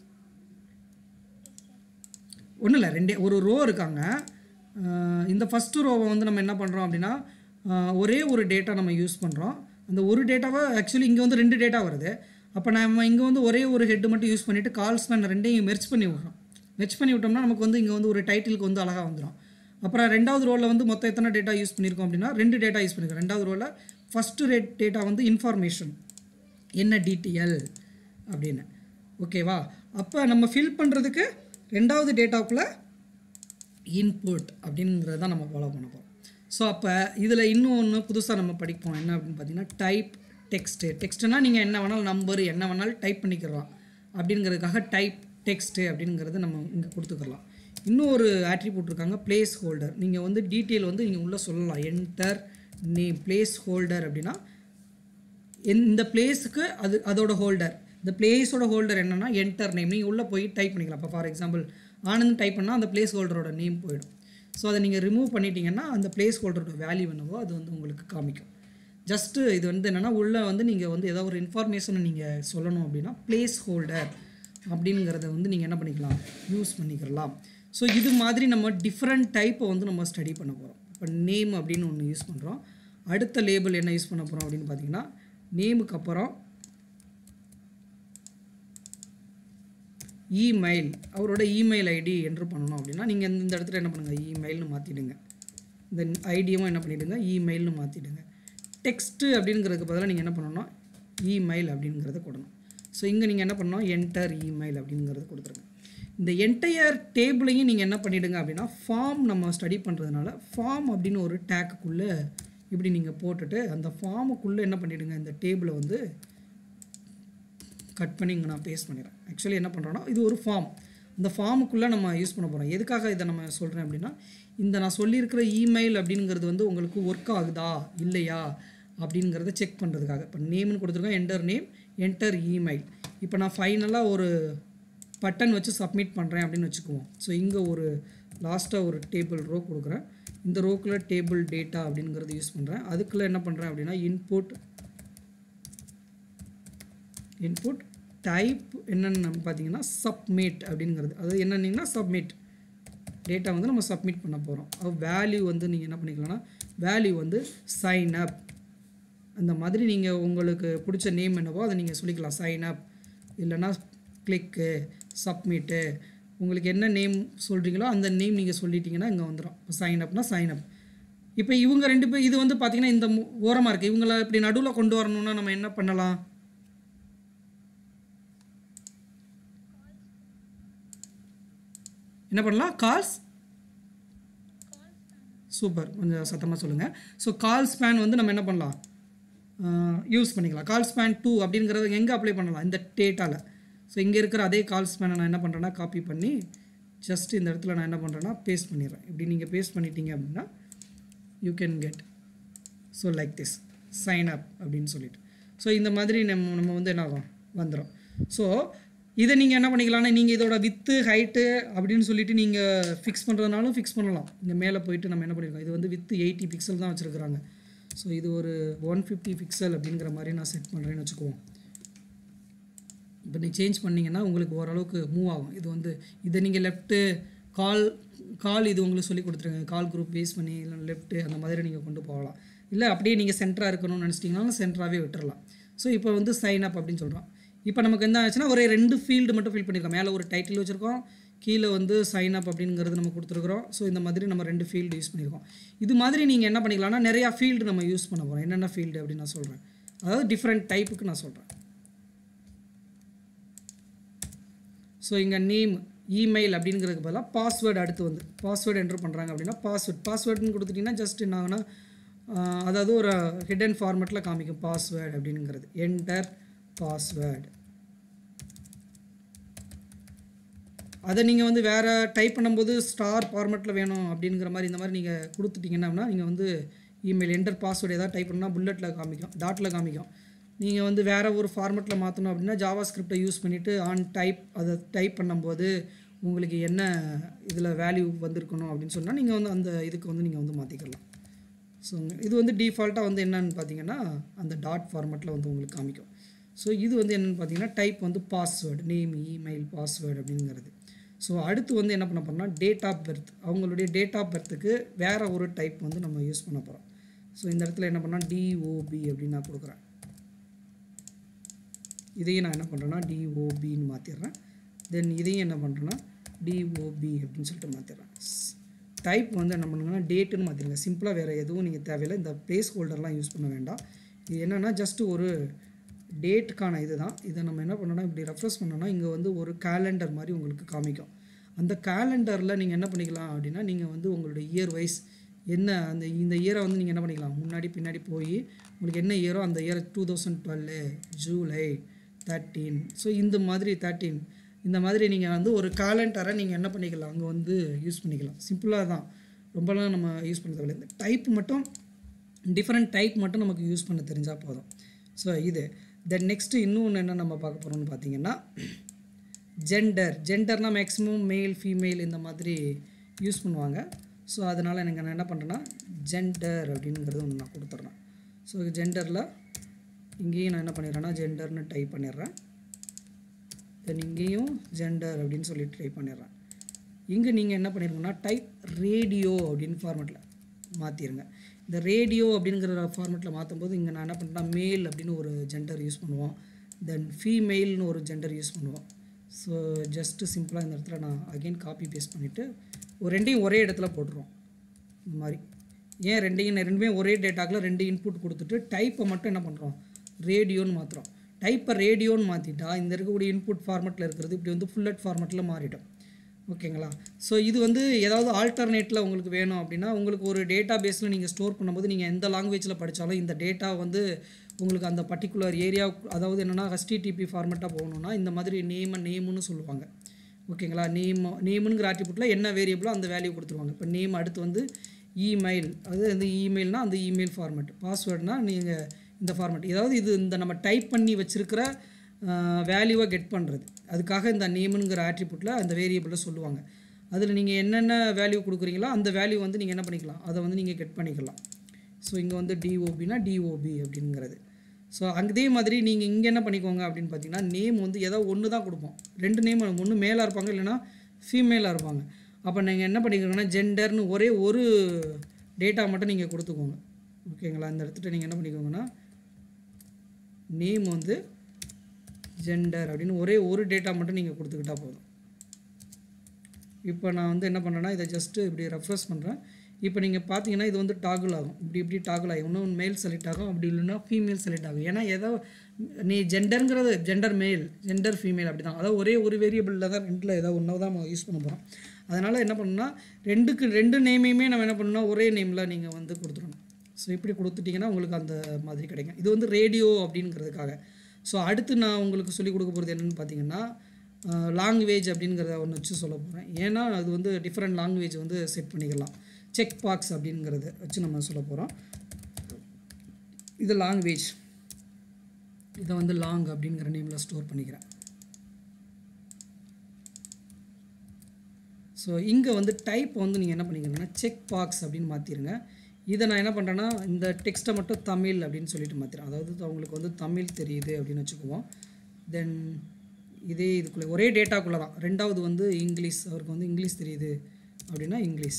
ஒன்றும் இல்லை ரெண்டே ஒரு ரோ இருக்காங்க அஹ் இந்த ஃபஸ்ட்டு ரோவை வந்து நம்ம என்ன பண்ணுறோம் அப்படின்னா அஹ் ஒரே ஒரு டேட்டா நம்ம யூஸ் பண்ணுறோம் அந்த ஒரு டேட்டாவை ஆக்சுவலி இங்கே வந்து ரெண்டு டேட்டா வருது அப்போ நம்ம இங்கே வந்து ஒரே ஒரு ஹெட் மட்டும் யூஸ் பண்ணிவிட்டு கால்ஸ் பண்ண ரெண்டையும் மெர்ச் பண்ணி விட்றோம் மெர்ச் பண்ணி விட்டோம்னா நமக்கு வந்து இங்கே வந்து ஒரு டைட்டிலுக்கு வந்து அழகாக வந்துடும் அப்புறம் ரெண்டாவது ரோவில் வந்து மொத்தம் எத்தனை டேட்டா யூஸ் பண்ணியிருக்கோம் அப்படின்னா ரெண்டு டேட்டா யூஸ் பண்ணியிருக்கோம் ரெண்டாவது ரோவில் ஃபஸ்ட்டு ரேட் டேட்டா வந்து இன்ஃபர்மேஷன் என்ன டிடிஎல் அப்படின்னு ஓகேவா அப்போ நம்ம ஃபில் பண்ணுறதுக்கு ரெண்டாவது டேட்டாவுக்குள்ளே இன்புட் அப்படிங்கிறத தான் நம்ம ஃபாலோ பண்ண போகிறோம் ஸோ அப்போ இதில் இன்னும் ஒன்று புதுசாக நம்ம படிப்போம் என்ன அப்படின்னு பார்த்தீங்கன்னா டைப் டெக்ஸ்ட்டு டெக்ஸ்ட்டுனா நீங்கள் என்ன வேணாலும் நம்பர் என்ன வேணாலும் டைப் பண்ணிக்கிறலாம் அப்படிங்கிறதுக்காக டைப் டெக்ஸ்ட்டு அப்படிங்கிறது நம்ம இங்கே கொடுத்துக்கலாம் இன்னும் ஒரு ஆட்ரிபியூட் இருக்காங்க பிளேஸ் ஹோல்டர் நீங்கள் வந்து டீட்டெயில் வந்து நீங்கள் உள்ளே சொல்லலாம் என்டர் நேம் பிளேஸ் ஹோல்டர் அப்படின்னா என்- இந்த பிளேஸுக்கு அது அதோட ஹோல்டர் இந்த பிளேஸோட ஹோல்டர் என்னன்னா என்டர் நேம் நீங்கள் உள்ளே போய் டைப் பண்ணிக்கலாம் இப்போ ஃபார் எக்ஸாம்பிள் ஆனந்த் டைப் பண்ணால் அந்த பிளேஸ் ஹோல்டரோட நேம் போயிடும் ஸோ அதை நீங்கள் ரிமூவ் பண்ணிட்டீங்கன்னா அந்த பிளேஸ் ஹோல்டரோட வேல்யூ என்னவோ அது வந்து உங்களுக்கு காமிக்கும் ஜஸ்ட்டு இது வந்து என்னென்னா உள்ளே வந்து நீங்கள் வந்து ஏதோ ஒரு இன்ஃபர்மேஷனை நீங்கள் சொல்லணும் அப்படின்னா பிளேஸ் ஹோல்டர் அப்படிங்கிறத வந்து நீங்கள் என்ன பண்ணிக்கலாம் யூஸ் பண்ணிக்கலாம் ஸோ இது மாதிரி நம்ம டிஃப்ரெண்ட் டைப்பை வந்து நம்ம ஸ்டடி பண்ண போகிறோம் இப்போ நேம் அப்படின்னு ஒன்று யூஸ் பண்ணுறோம் அடுத்த லேபிள் என்ன யூஸ் பண்ண போகிறோம் அப்படின்னு பார்த்தீங்கன்னா நேமுக்கு அப்புறம் இமெயில் அவரோட இமெயில் ஐடி என்ட்ரு பண்ணணும் அப்படின்னா நீங்கள் இந்த இடத்துல என்ன பண்ணுங்கள் இமெயில்னு மாற்றிடுங்க இந்த ஐடியும் என்ன பண்ணிவிடுங்க இமெயில்னு மாற்றிடுங்க டெக்ஸ்ட்டு அப்படிங்கிறதுக்கு பதிலாக நீங்கள் என்ன பண்ணணும்னா இமெயில் அப்படிங்கிறத கொடுக்கணும் ஸோ இங்கே நீங்கள் என்ன பண்ணணும் என்டர் இமெயில் அப்படிங்கிறது கொடுத்துருங்க இந்த என்டையர் டேபிளையும் நீங்கள் என்ன பண்ணிவிடுங்க அப்படின்னா ஃபார்ம் நம்ம ஸ்டடி பண்ணுறதுனால ஃபார்ம் அப்படின்னு ஒரு டேக்குக்குள்ளே இப்படி நீங்கள் போட்டுட்டு அந்த ஃபார்முக்குள்ளே என்ன பண்ணிவிடுங்க இந்த டேபிளை வந்து கட் பண்ணி இங்கே நான் பேஸ்ட் பண்ணிடுறேன் ஆக்சுவலி என்ன பண்ணுறோன்னா இது ஒரு ஃபார்ம் இந்த ஃபார்முக்குள்ளே நம்ம யூஸ் பண்ண போகிறோம் எதுக்காக இதை நம்ம சொல்கிறேன் அப்படின்னா இந்த நான் சொல்லியிருக்கிற இமெயில் அப்படிங்கிறது வந்து உங்களுக்கு ஒர்க் ஆகுதா இல்லையா அப்படிங்கிறத செக் பண்ணுறதுக்காக இப்போ நேம்னு கொடுத்துருக்கோம் என்டர் நேம் என்டர் இமெயில் இப்போ நான் ஃபைனலாக ஒரு பட்டன் வச்சு சப்மிட் பண்ணுறேன் அப்படின்னு வச்சுக்குவோம் ஸோ இங்கே ஒரு லாஸ்ட்டாக ஒரு டேபிள் ரோ கொடுக்குறேன் இந்த ரோக்குள்ளே டேபிள் டேட்டா அப்படிங்கிறது யூஸ் பண்ணுறேன் அதுக்குள்ளே என்ன பண்ணுறேன் அப்படின்னா இன்புட் இன்புட் டைப் என்னென்னு பார்த்தீங்கன்னா சப்மிட் அப்படிங்கிறது அது என்னன்னீங்கன்னா சப்மிட் டேட்டா வந்து நம்ம சப்மிட் பண்ண போகிறோம் அது வேல்யூ வந்து நீங்கள் என்ன பண்ணிக்கலாம்னா வேல்யூ வந்து சைன் அப் அந்த மாதிரி நீங்கள் உங்களுக்கு பிடிச்ச நேம் என்னவோ அதை நீங்கள் சொல்லிக்கலாம் சைன் அப் இல்லைன்னா கிளிக்கு சப்மிட்டு உங்களுக்கு என்ன நேம் சொல்கிறீங்களோ அந்த நேம் நீங்கள் சொல்லிட்டீங்கன்னா இங்கே வந்துடும் இப்போ சைன் அப்னா சைன் அப் இப்போ இவங்க ரெண்டு பேர் இது வந்து பார்த்தீங்கன்னா இந்த ஓரமாக இருக்குது இவங்கள இப்படி நடுவில் கொண்டு வரணும்னா நம்ம என்ன பண்ணலாம் என்ன பண்ணலாம் கால்ஸ் சூப்பர் கொஞ்சம் சத்தமாக சொல்லுங்கள் ஸோ கால் ஸ்பேன் வந்து நம்ம என்ன பண்ணலாம் யூஸ் பண்ணிக்கலாம் கால் ஸ்பேன் டூ அப்படிங்கிறத எங்கே அப்ளை பண்ணலாம் இந்த டேட்டாவில் ஸோ இங்கே இருக்கிற அதே கால் ஸ்பேனை நான் என்ன பண்ணுறேன்னா காப்பி பண்ணி ஜஸ்ட் இந்த இடத்துல நான் என்ன பண்ணுறேன்னா பேஸ்ட் பண்ணிடுறேன் இப்படி நீங்கள் பேஸ்ட் பண்ணிட்டீங்க அப்படின்னா you can get so like this sign up அப்படின்னு சொல்லிட்டு ஸோ இந்த மாதிரி நம்ம நம்ம வந்து என்ன ஆகும் வந்துடும் ஸோ இதை நீங்கள் என்ன பண்ணிக்கலாம்னா நீங்கள் இதோட வித்து ஹைட்டு அப்படின்னு சொல்லிட்டு நீங்கள் ஃபிக்ஸ் பண்ணுறதுனாலும் ஃபிக்ஸ் பண்ணலாம் இங்கே மேலே போயிட்டு நம்ம என்ன பண்ணியிருக்கோம் இது வந்து வித்து எயிட்டி பிக்சல் தான் வச்சுருக்குறாங்க ஸோ இது ஒரு ஒன் ஃபிஃப்டி பிக்சல் அப்படிங்கிற மாதிரி நான் செட் பண்ணுறேன்னு வச்சுக்குவோம் இப்போ நீ சேஞ்ச் பண்ணிங்கன்னா உங்களுக்கு ஓரளவுக்கு மூவ் ஆகும் இது வந்து இதை நீங்கள் லெஃப்ட்டு கால் கால் இது உங்களுக்கு சொல்லி கொடுத்துருங்க கால் குரூப் பேஸ் பண்ணி இல்லை லெஃப்ட்டு அந்த மாதிரி நீங்கள் கொண்டு போகலாம் இல்லை அப்படியே நீங்கள் சென்டராக இருக்கணும்னு நினச்சிட்டிங்கனாலும் சென்டராகவே விட்டுறலாம் ஸோ இப்போ வந்து சைன் அப் அப்படின்னு சொல்கிறோம் இப்போ நமக்கு என்ன ஆச்சுன்னா ஒரு ரெண்டு ஃபீல்டு மட்டும் ஃபில் பண்ணியிருக்கோம் மேலே ஒரு டைட்டில் வச்சுருக்கோம் கீழே வந்து சைன் அப் அப்படிங்கிறது நம்ம கொடுத்துருக்குறோம் ஸோ இந்த மாதிரி நம்ம ரெண்டு ஃபீல்டு யூஸ் பண்ணியிருக்கோம் இது மாதிரி நீங்கள் என்ன பண்ணிக்கலாம்னா நிறையா ஃபீல்டு நம்ம யூஸ் பண்ண போகிறோம் என்னென்ன ஃபீல்டு அப்படின்னு நான் சொல்கிறேன் அதாவது டிஃப்ரெண்ட் டைப்புக்கு நான் சொல்கிறேன் ஸோ இங்கே நேம் இமெயில் அப்படிங்கிறதுக்கு பதிலாக பாஸ்வேர்டு அடுத்து வந்து பாஸ்வேர்டு என்ட்ரு பண்ணுறாங்க அப்படின்னா பாஸ்வேர்ட் பாஸ்வேர்டுன்னு கொடுத்துட்டிங்கன்னா ஜஸ்ட் என்ன ஆகுனா ஆஹ், அதாவது ஒரு ஹிடன் ஃபார்மெட்டில் காமிக்கும் பாஸ்வேர்டு அப்படிங்கிறது என்டர் பாஸ்வேர்டு அதை நீங்கள் வந்து வேறு டைப் பண்ணும்போது ஸ்டார் ஃபார்மெட்டில் வேணும் அப்படிங்கிற மாதிரி இந்த மாதிரி நீங்கள் கொடுத்துட்டீங்கன்னா நீங்கள் வந்து இமெயில் என்டர் பாஸ்வேர்டு ஏதாவது டைப் பண்ணால் புல்லட்டில் காமிக்கும் டாட்டில் காமிக்கும் நீங்கள் வந்து வேறு ஒரு ஃபார்மெட்டில் மாற்றணும் அப்படின்னா ஜாவா ஸ்கிரிப்டை யூஸ் பண்ணிவிட்டு ஆன் டைப் அதை டைப் பண்ணும்போது உங்களுக்கு என்ன இதில் வேல்யூ வந்திருக்கணும் அப்படின்னு சொன்னால் நீங்கள் வந்து அந்த இதுக்கு வந்து நீங்கள் வந்து மாற்றிக்கலாம் ஸோ இது வந்து டிஃபால்ட்டாக வந்து என்னன்னு பார்த்தீங்கன்னா அந்த டாட் ஃபார்மெட்டில் வந்து உங்களுக்கு காமிக்கும் ஸோ இது வந்து என்னென்னு பார்த்தீங்கன்னா டைப் வந்து பாஸ்வேர்டு நேம் இமெயில் பாஸ்வேர்டு அப்படிங்கிறது ஸோ அடுத்து வந்து என்ன பண்ண போறோம்னா டேட் ஆஃப் பர்த் அவங்களுடைய டேட் ஆஃப் பர்த்துக்கு வேறு ஒரு டைப் வந்து நம்ம யூஸ் பண்ண போகிறோம் ஸோ இந்த இடத்துல என்ன பண்ணால் டிஓபி அப்படின்னு நான் கொடுக்குறேன் இதையும் நான் என்ன பண்ணுறேன்னா டிஓபின்னு மாற்றிடுறேன் தென் இதையும் என்ன பண்ணுறேன்னா டிஓபி அப்படின்னு சொல்லிட்டு மாற்றிடுறேன் டைப் வந்து என்ன பண்ணுங்கன்னா டேட்டுன்னு மாற்றிடுங்க சிம்பிளாக வேறு எதுவும் நீங்கள் தேவையில்லை இந்த ப்ளேஸ் ஹோல்டர்லாம் யூஸ் பண்ண வேண்டாம் இது என்னென்னா ஜஸ்ட்டு ஒரு டேட்டுக்கான இது தான் இதை நம்ம என்ன பண்ணோம்னா இப்படி ரெஃப்ரெஷ் பண்ணோம்னா இங்கே வந்து ஒரு கேலண்டர் மாதிரி உங்களுக்கு காமிக்கும் அந்த கேலண்டரில் நீங்கள் என்ன பண்ணிக்கலாம் அப்படின்னா நீங்கள் வந்து உங்களுடைய இயர் வைஸ் என்ன அந்த இந்த இயரை வந்து நீங்கள் என்ன பண்ணிக்கலாம் முன்னாடி பின்னாடி போய் உங்களுக்கு என்ன இயரோ அந்த year two thousand twelve July thirteen so இந்த மாதிரி தேர்ட்டீன் இந்த மாதிரி நீங்கள் வந்து ஒரு காலண்டரை நீங்கள் என்ன பண்ணிக்கலாம் அங்கே வந்து யூஸ் பண்ணிக்கலாம் சிம்பிளாக தான் ரொம்பலாம் நம்ம யூஸ் பண்ண தேவையில்லை இந்த டைப் மட்டும் டிஃப்ரெண்ட் டைப் மட்டும் நமக்கு யூஸ் பண்ண தெரிஞ்சால் போதும் ஸோ இது தென் நெக்ஸ்ட்டு இன்னொன்று என்ன நம்ம பார்க்க போகிறோம்னு பார்த்தீங்கன்னா ஜெண்டர் ஜெண்டர்னால் மேக்ஸிமம் மேல் ஃபீமேல் இந்த மாதிரி யூஸ் பண்ணுவாங்க ஸோ அதனால் எனக்கு நான் என்ன பண்ணுறேன்னா ஜெண்டர் அப்படிங்கிறது ஒன்று நான் கொடுத்துட்றேன் ஸோ ஜெண்டரில் இங்கேயும் நான் என்ன பண்ணிடுறேன்னா ஜெண்டர்னு டைப் பண்ணிடுறேன் தென் இங்கேயும் ஜெண்டர் அப்படின்னு சொல்லி டைப் பண்ணிடுறேன் இங்கே நீங்கள் என்ன பண்ணிருங்கன்னா டைப் ரேடியோ அப்படின்னு ஃபார்மெட்டில் மாற்றிடுங்க இந்த ரேடியோ அப்படிங்கிற ஃபார்மெட்டில் மாற்றும்போது இங்கே நான் என்ன பண்ணுறேன்னா மேல் அப்படின்னு ஒரு ஜெண்டர் யூஸ் பண்ணுவோம் தென் ஃபீமெயில்னு ஒரு ஜெண்டர் யூஸ் பண்ணுவோம் ஸோ ஜஸ்ட்டு சிம்பிளாக இந்த இடத்துல நான் அகைன் காப்பி பேஸ்ட் பண்ணிவிட்டு ஒரு ரெண்டையும் ஒரே இடத்துல போட்டுருவோம் இந்த மாதிரி ஏன் ரெண்டையும் ரெண்டுமே ஒரே டேட்டாக்கில் ரெண்டு இன்புட் கொடுத்துட்டு டைப்பை மட்டும் என்ன பண்ணுறோம் ரேடியோன்னு மாற்றுறோம் டைப்பை ரேடியோன்னு மாற்றிட்டா இந்த இருக்கக்கூடிய இன்புட் ஃபார்மெட்டில் இருக்கிறது இப்படி வந்து ஃபுல்லட் ஃபார்மெட்டில் மாறிடும் ஓகேங்களா ஸோ இது வந்து ஏதாவது ஆல்டர்னேட்டில் உங்களுக்கு வேணும் அப்படின்னா உங்களுக்கு ஒரு டேட்டா பேஸில் நீங்கள் ஸ்டோர் பண்ணும்போது நீங்கள் எந்த லாங்குவேஜில் படித்தாலும் இந்த டேட்டா வந்து உங்களுக்கு அந்த பர்டிகுலர் ஏரியா அதாவது என்னென்னா ஹஸ்டிடிபி ஃபார்மெட்டாக போகணுன்னா இந்த மாதிரி நேம் நேமுன்னு சொல்லுவாங்க ஓகேங்களா நேம் நேமுங்கிற ஆட்ரிபியூட்டில் என்ன வேரியபிளோ அந்த வேல்யூ கொடுத்துருவாங்க இப்போ நேம் அடுத்து வந்து இமெயில் அது வந்து இமெயில்னால் அந்த இமெயில் ஃபார்மெட் பாஸ்வேர்டுனா நீங்கள் இந்த ஃபார்மெட் ஏதாவது இது இந்த நம்ம டைப் பண்ணி வச்சுருக்கிற வேல்யூவை கெட் பண்ணுறது அதுக்காக இந்த நேமுங்கிற ஆட்ரிபியூட்டில் அந்த வேரியபிளை சொல்லுவாங்க அதில் நீங்கள் என்னென்ன வேல்யூ கொடுக்குறீங்களோ அந்த வேல்யூ வந்து நீங்கள் என்ன பண்ணிக்கலாம் அதை வந்து நீங்கள் கெட் பண்ணிக்கலாம் ஸோ இங்கே வந்து டிஓபினா டிஓபி அப்படிங்கிறது ஸோ அதே மாதிரி நீங்கள் இங்கே என்ன பண்ணிக்கோங்க அப்படின்னு பார்த்தீங்கன்னா நேம் வந்து ஏதோ ஒன்று தான் கொடுப்போம் ரெண்டு நேம் ஒன்று மேலாக இருப்பாங்க இல்லைன்னா ஃபீமேலாக இருப்பாங்க அப்போ நீங்கள் என்ன பண்ணிக்கிறீங்கன்னா ஜெண்டர்னு ஒரே ஒரு டேட்டா மட்டும் நீங்கள் கொடுத்துக்கோங்க ஓகேங்களா இந்த இடத்துல நீங்கள் என்ன பண்ணிக்கோங்கன்னா நேம் வந்து ஜெண்டர் அப்படின்னு ஒரே ஒரு டேட்டா மட்டும் நீங்கள் கொடுத்துக்கிட்டா போதும் இப்போ நான் வந்து என்ன பண்ணுறேன்னா இதை ஜஸ்ட்டு இப்படி ரெஃப்ரெஷ் பண்ணுறேன் இப்போ நீங்கள் பார்த்தீங்கன்னா இது வந்து டாகுல் ஆகும் இப்படி இப்படி டாகுல் ஆகும் இன்னும் மேல் செலக்ட் ஆகும் அப்படி இல்லைன்னா ஃபீமேல் செலக்ட் ஆகும் ஏன்னா ஏதோ நீ ஜெண்டருங்கிறது ஜெண்டர் மேல் ஜெண்டர் ஃபீமேல் அப்படி தான் அதாவது ஒரே ஒரு வேரியபிளில் தான் ரெண்டில் ஏதோ ஒன்று தான் நம்ம யூஸ் பண்ண போகிறோம் அதனால் என்ன பண்ணணும்னா ரெண்டுக்கு ரெண்டு நேமையுமே நம்ம என்ன பண்ணணும்னா ஒரே நேமில் நீங்கள் வந்து கொடுத்துடணும் ஸோ இப்படி கொடுத்துட்டிங்கன்னா உங்களுக்கு அந்த மாதிரி கிடைக்கும் இது வந்து ரேடியோ அப்படிங்கிறதுக்காக ஸோ அடுத்து நான் உங்களுக்கு சொல்லிக் கொடுக்க போகிறது என்னென்னு பார்த்தீங்கன்னா லாங்குவேஜ் அப்படிங்கிறத ஒன்று வச்சு சொல்ல போகிறேன் ஏன்னா அது வந்து டிஃப்ரெண்ட் லாங்குவேஜ் வந்து செட் பண்ணிக்கலாம் செக் பாக்ஸ் அப்படிங்கிறத வச்சு நம்ம சொல்ல போகிறோம் இது லாங்குவேஜ் இதை வந்து லாங் அப்படிங்கிற நேமில் ஸ்டோர் பண்ணிக்கிறேன் ஸோ இங்கே வந்து டைப் வந்து நீங்கள் என்ன பண்ணிக்கிறீங்கன்னா செக் பாக்ஸ் அப்படின்னு மாற்றிடுங்க இதை நான் என்ன பண்ணுறேன்னா இந்த டெக்ஸ்ட்டை மட்டும் தமிழ் அப்படின்னு சொல்லிட்டு மாற்றிடுறேன் அதாவது அவங்களுக்கு வந்து தமிழ் தெரியுது அப்படின்னு வச்சுக்குவோம் தென் இதே இதுக்குள்ளே ஒரே டேட்டாக்குள்ளே தான் ரெண்டாவது வந்து இங்கிலீஷ் அவருக்கு வந்து இங்கிலீஷ் தெரியுது அப்படின்னா இங்கிலீஷ்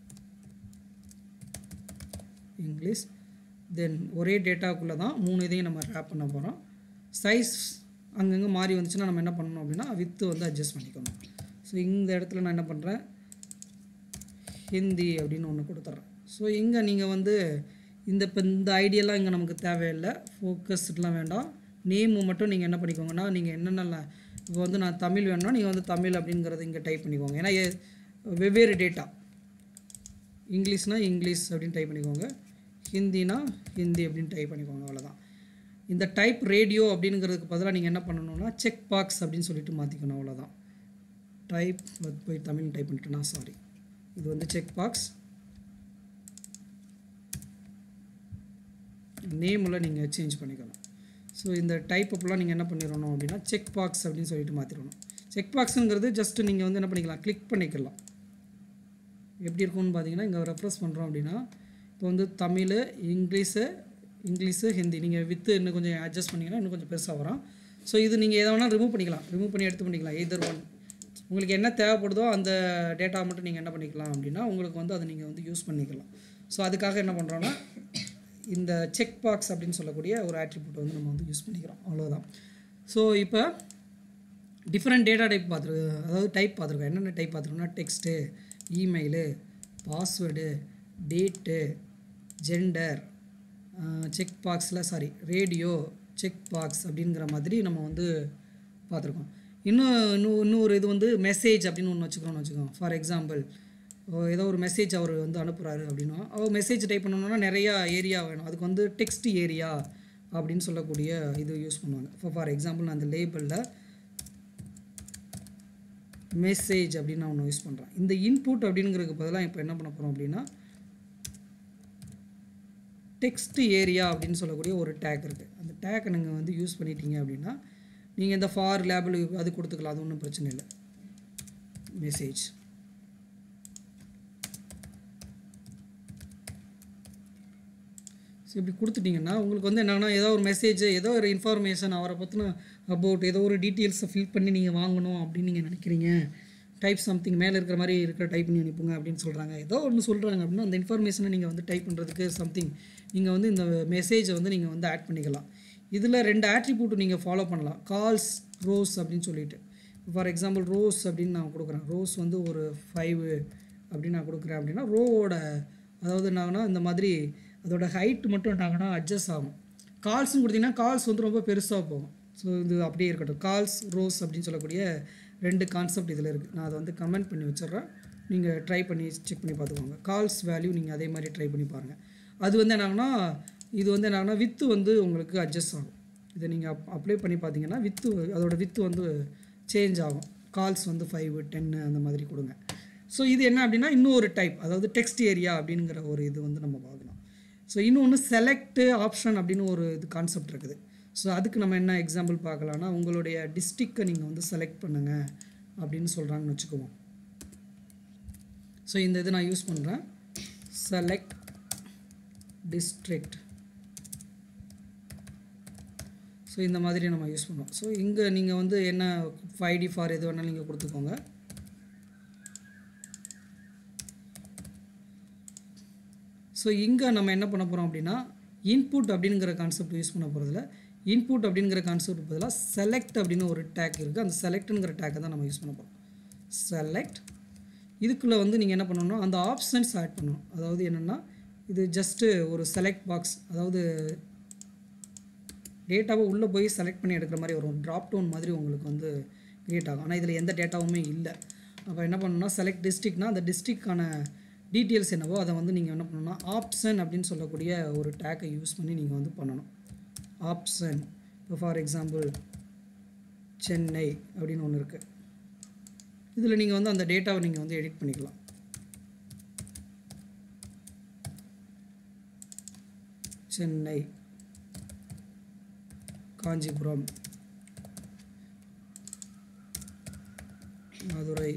இங்கிலீஷ் தென் ஒரே டேட்டாக்குள்ளே தான் மூணு இதையும் நம்ம ரேப் பண்ண போகிறோம் சைஸ் அங்கங்கே மாறி வந்துச்சுன்னா நம்ம என்ன பண்ணணும் அப்படின்னா வித்து வந்து அட்ஜஸ்ட் பண்ணிக்கணும் ஸோ இந்த இடத்துல நான் என்ன பண்ணுறேன் ஹிந்தி அப்படின்னு ஒன்று கொடுத்துட்றேன் ஸோ இங்கே நீங்கள் வந்து இந்த இப்போ இந்த ஐடியெல்லாம் இங்கே நமக்கு தேவையில்லை ஃபோக்கஸ்லாம் வேண்டாம் நேமு மட்டும் நீங்கள் என்ன பண்ணிக்கோங்கன்னா நீங்கள் என்னென்ன இப்போ வந்து நான் தமிழ் வேணும்னா நீங்கள் வந்து தமிழ் அப்படிங்கிறத இங்கே டைப் பண்ணிக்கோங்க ஏன்னா எ- வெவ்வேறு டேட்டா இங்கிலீஷ்னா இங்கிலீஷ் அப்படின்னு டைப் பண்ணிக்கோங்க ஹிந்தினா ஹிந்தி அப்படின்னு டைப் பண்ணிக்கோங்க அவ்வளோதான் இந்த டைப் ரேடியோ அப்படிங்கிறதுக்கு பதிலாக நீங்கள் என்ன பண்ணணும்னா செக் பாக்ஸ் அப்படின்னு சொல்லிட்டு மாற்றிக்கணும் அவ்வளோதான் டைப் போய் தமிழ் டைப் பண்ணிட்டேன்னா சாரி இது வந்து செக் பாக்ஸ் நேமில் நீங்கள் சேஞ்ச் பண்ணிக்கணும் ஸோ இந்த டைப் அப்பெல்லாம் நீங்கள் என்ன பண்ணிடணும் அப்படின்னா செக் பாக்ஸ் அப்படின்னு சொல்லிட்டு மாற்றிடணும் செக் பாக்ஸுங்கிறது ஜஸ்ட் நீங்கள் வந்து என்ன பண்ணிக்கலாம் கிளிக் பண்ணிக்கலாம் எப்படி இருக்கும்னு பார்த்தீங்கன்னா இங்கே ரெஃப்ரெஷ் பண்ணுறோம் அப்படின்னா இப்போ வந்து தமிழ் இங்கிலீஷு இங்கிலீஷு ஹிந்தி நீங்கள் வித்து இன்னும் கொஞ்சம் அட்ஜஸ்ட் பண்ணிங்கன்னா இன்னும் கொஞ்சம் பெருசாக வரும் ஸோ இது நீங்கள் எதை வேணால் ரிமூவ் பண்ணிக்கலாம் ரிமூவ் பண்ணி எடுத்து பண்ணிக்கலாம் எதர் ஒன் உங்களுக்கு என்ன தேவைப்படுதோ அந்த டேட்டா மட்டும் நீங்கள் என்ன பண்ணிக்கலாம் அப்படின்னா உங்களுக்கு வந்து அதை நீங்கள் வந்து யூஸ் பண்ணிக்கலாம் ஸோ அதுக்காக என்ன பண்ணுறோன்னா இந்த செக் பாக்ஸ் அப்படின்னு சொல்லக்கூடிய ஒரு ஆட்ரிபியூட் வந்து நம்ம வந்து யூஸ் பண்ணிக்கிறோம் அவ்வளோதான் ஸோ இப்போ டிஃப்ரெண்ட் டேட்டா டைப் பார்த்துருக்கு அதாவது டைப் பார்த்துருக்கோம் என்னென்ன டைப் பார்த்துருக்கோம்னா text email password date gender check பாக்ஸில் சாரி ரேடியோ செக் பாக்ஸ் அப்படிங்கிற மாதிரி நம்ம வந்து பார்த்துருக்கோம் இன்னும் இன்னும் இன்னொரு இது வந்து மெசேஜ் அப்படின்னு ஒன்று வச்சுக்கிறோம்னு வச்சுக்கோங்க ஃபார் எக்ஸாம்பிள் ஏதோ ஒரு மெசேஜ் அவர் வந்து அனுப்புகிறாரு அப்படின்னா அவர் மெசேஜ் டைப் பண்ணணும்னா நிறையா ஏரியா வேணும் அதுக்கு வந்து டெக்ஸ்ட் ஏரியா அப்படின்னு சொல்லக்கூடிய இது யூஸ் பண்ணுவாங்க இப்போ ஃபார் எக்ஸாம்பிள் நான் அந்த லேபிளில் மெசேஜ் அப்படின்னு நான் ஒன்று யூஸ் பண்ணுறேன் இந்த இன்புட் அப்படிங்கிறதுக்கு பதிலாக இப்போ என்ன பண்ண போகிறோம் அப்படின்னா டெக்ஸ்ட் ஏரியா அப்படின்னு சொல்லக்கூடிய ஒரு டேக் இருக்குது அந்த டேக்கை நீங்கள் வந்து யூஸ் பண்ணிட்டீங்க அப்படின்னா நீங்கள் இந்த ஃபார் லேபிள் அது கொடுத்துக்கலாம் அது ஒன்றும் பிரச்சனை இல்லை மெசேஜ் ஸோ இப்படி கொடுத்துட்டிங்கன்னா உங்களுக்கு வந்து என்னன்னா ஏதோ ஒரு மெசேஜ் ஏதோ ஒரு இன்ஃபர்மேஷன் அவரை பற்றின அபவுட் ஏதோ ஒரு டீட்டெயில்ஸை ஃபில் பண்ணி நீங்கள் வாங்கணும் அப்படின்னு நீங்கள் நினைக்கிறீங்க டைப் சம்திங் மேலே இருக்கிற மாதிரி இருக்கிற டைப் பண்ணி அனுப்புங்க அப்படின்னு சொல்கிறாங்க ஏதோ ஒன்று சொல்கிறாங்க அப்படின்னா அந்த இன்ஃபர்மேஷனை நீங்கள் வந்து டைப் பண்ணுறதுக்கு சம்திங் நீங்கள் வந்து இந்த மெசேஜை வந்து நீங்கள் வந்து ஆட் பண்ணிக்கலாம் இதில் ரெண்டு ஆட்ரிபியூட் நீங்கள் ஃபாலோ பண்ணலாம் கால்ஸ் ரோஸ் அப்படின்னு சொல்லிட்டு ஃபார் எக்ஸாம்பிள் ரோஸ் அப்படின்னு நான் கொடுக்குறேன் ரோஸ் வந்து ஒரு ஃபைவ் அப்படின்னு நான் கொடுக்குறேன் அப்படின்னா ரோவோட அதாவது என்னாகனா இந்த மாதிரி அதோட ஹைட் மட்டும் என்னாகனா அட்ஜஸ்ட் ஆகும் கால்ஸ்னு கொடுத்தீங்கன்னா கால்ஸ் வந்து ரொம்ப பெருசாக போகும் ஸோ இது அப்படியே இருக்கட்டும் கால்ஸ் ரோஸ் அப்படின்னு சொல்லக்கூடிய ரெண்டு கான்செப்ட் இதில் இருக்குது நான் அதை வந்து கமெண்ட் பண்ணி வச்சிடுறேன் நீங்கள் ட்ரை பண்ணி செக் பண்ணி பார்த்துக்கோங்க கால்ஸ் வேல்யூ நீங்கள் அதே மாதிரி ட்ரை பண்ணி பாருங்கள் அது வந்து என்னாகனா இது வந்து என்னாகனா வித்து வந்து உங்களுக்கு அட்ஜஸ்ட் ஆகும் இதை நீங்கள் அப் அப்ளை பண்ணி பார்த்தீங்கன்னா வித்து அதோட வித்து வந்து சேஞ்ச் ஆகும் கால்ஸ் வந்து ஃபைவ் டென்னு அந்த மாதிரி கொடுங்க ஸோ இது என்ன அப்படின்னா இன்னும் ஒரு டைப் அதாவது டெக்ஸ்ட் ஏரியா அப்படிங்கிற ஒரு இது வந்து நம்ம பார்க்கலாம் ஸோ இன்னொன்று செலக்ட் ஆப்ஷன் அப்படின்னு ஒரு இது கான்செப்ட் இருக்குது ஸோ அதுக்கு நம்ம என்ன எக்ஸாம்பிள் பார்க்கலாம்னா உங்களுடைய டிஸ்ட்ரிக்டை நீங்கள் வந்து செலக்ட் பண்ணுங்கள் அப்படின்னு சொல்கிறாங்கன்னு வச்சுக்குவோம் ஸோ இந்த இது நான் யூஸ் பண்ணுறேன் செலக்ட் டிஸ்ட்ரிக்ட் ஸோ இந்த மாதிரி நம்ம யூஸ் பண்ணுவோம் ஸோ இங்கே நீங்கள் வந்து என்ன ஃபைவ் டி ஃபார் எது வேணாலும் நீங்கள் கொடுத்துக்கோங்க ஸோ இங்கே நம்ம என்ன பண்ண போகிறோம் அப்படின்னா இன்புட் அப்படிங்கிற கான்செப்ட் யூஸ் பண்ண போகிறதுல இன்புட் அப்படிங்கிற கான்செப்ட் பதிலாக செலக்ட் அப்படின்னு ஒரு டேக் இருக்குது அந்த செலக்ட்ங்கிற டேக்கை தான் நம்ம யூஸ் பண்ண போகிறோம் செலக்ட் இதுக்குள்ளே வந்து நீங்கள் என்ன பண்ணணும்னா அந்த ஆப்ஷன்ஸ் ஆட் பண்ணணும் அதாவது என்னென்னா இது ஜஸ்ட்டு ஒரு செலக்ட் பாக்ஸ் அதாவது டேட்டாவை உள்ளே போய் செலக்ட் பண்ணி எடுக்கிற மாதிரி வரும் ட்ராப் டவுன் மாதிரி உங்களுக்கு வந்து க்ரியேட் ஆகும் ஆனால் இதில் எந்த டேட்டாவுமே இல்லை அப்போ என்ன பண்ணணும்னா செலக்ட் டிஸ்ட்ரிக்ட்னா அந்த டிஸ்ட்ரிக்டான டீட்டெயில்ஸ் என்னவோ அதை வந்து நீங்கள் என்ன பண்ணணும்னா ஆப்ஷன் அப்படின்னு சொல்லக்கூடிய ஒரு டேக்கை யூஸ் பண்ணி நீங்கள் வந்து பண்ணணும் ஆப்ஷன் இப்போ ஃபார் எக்ஸாம்பிள் சென்னை அப்படின்னு ஒன்று இருக்குது இதில் நீங்கள் வந்து அந்த டேட்டாவை நீங்கள் வந்து எடிட் பண்ணிக்கலாம் சென்னை காஞ்சிபுரம் மதுரை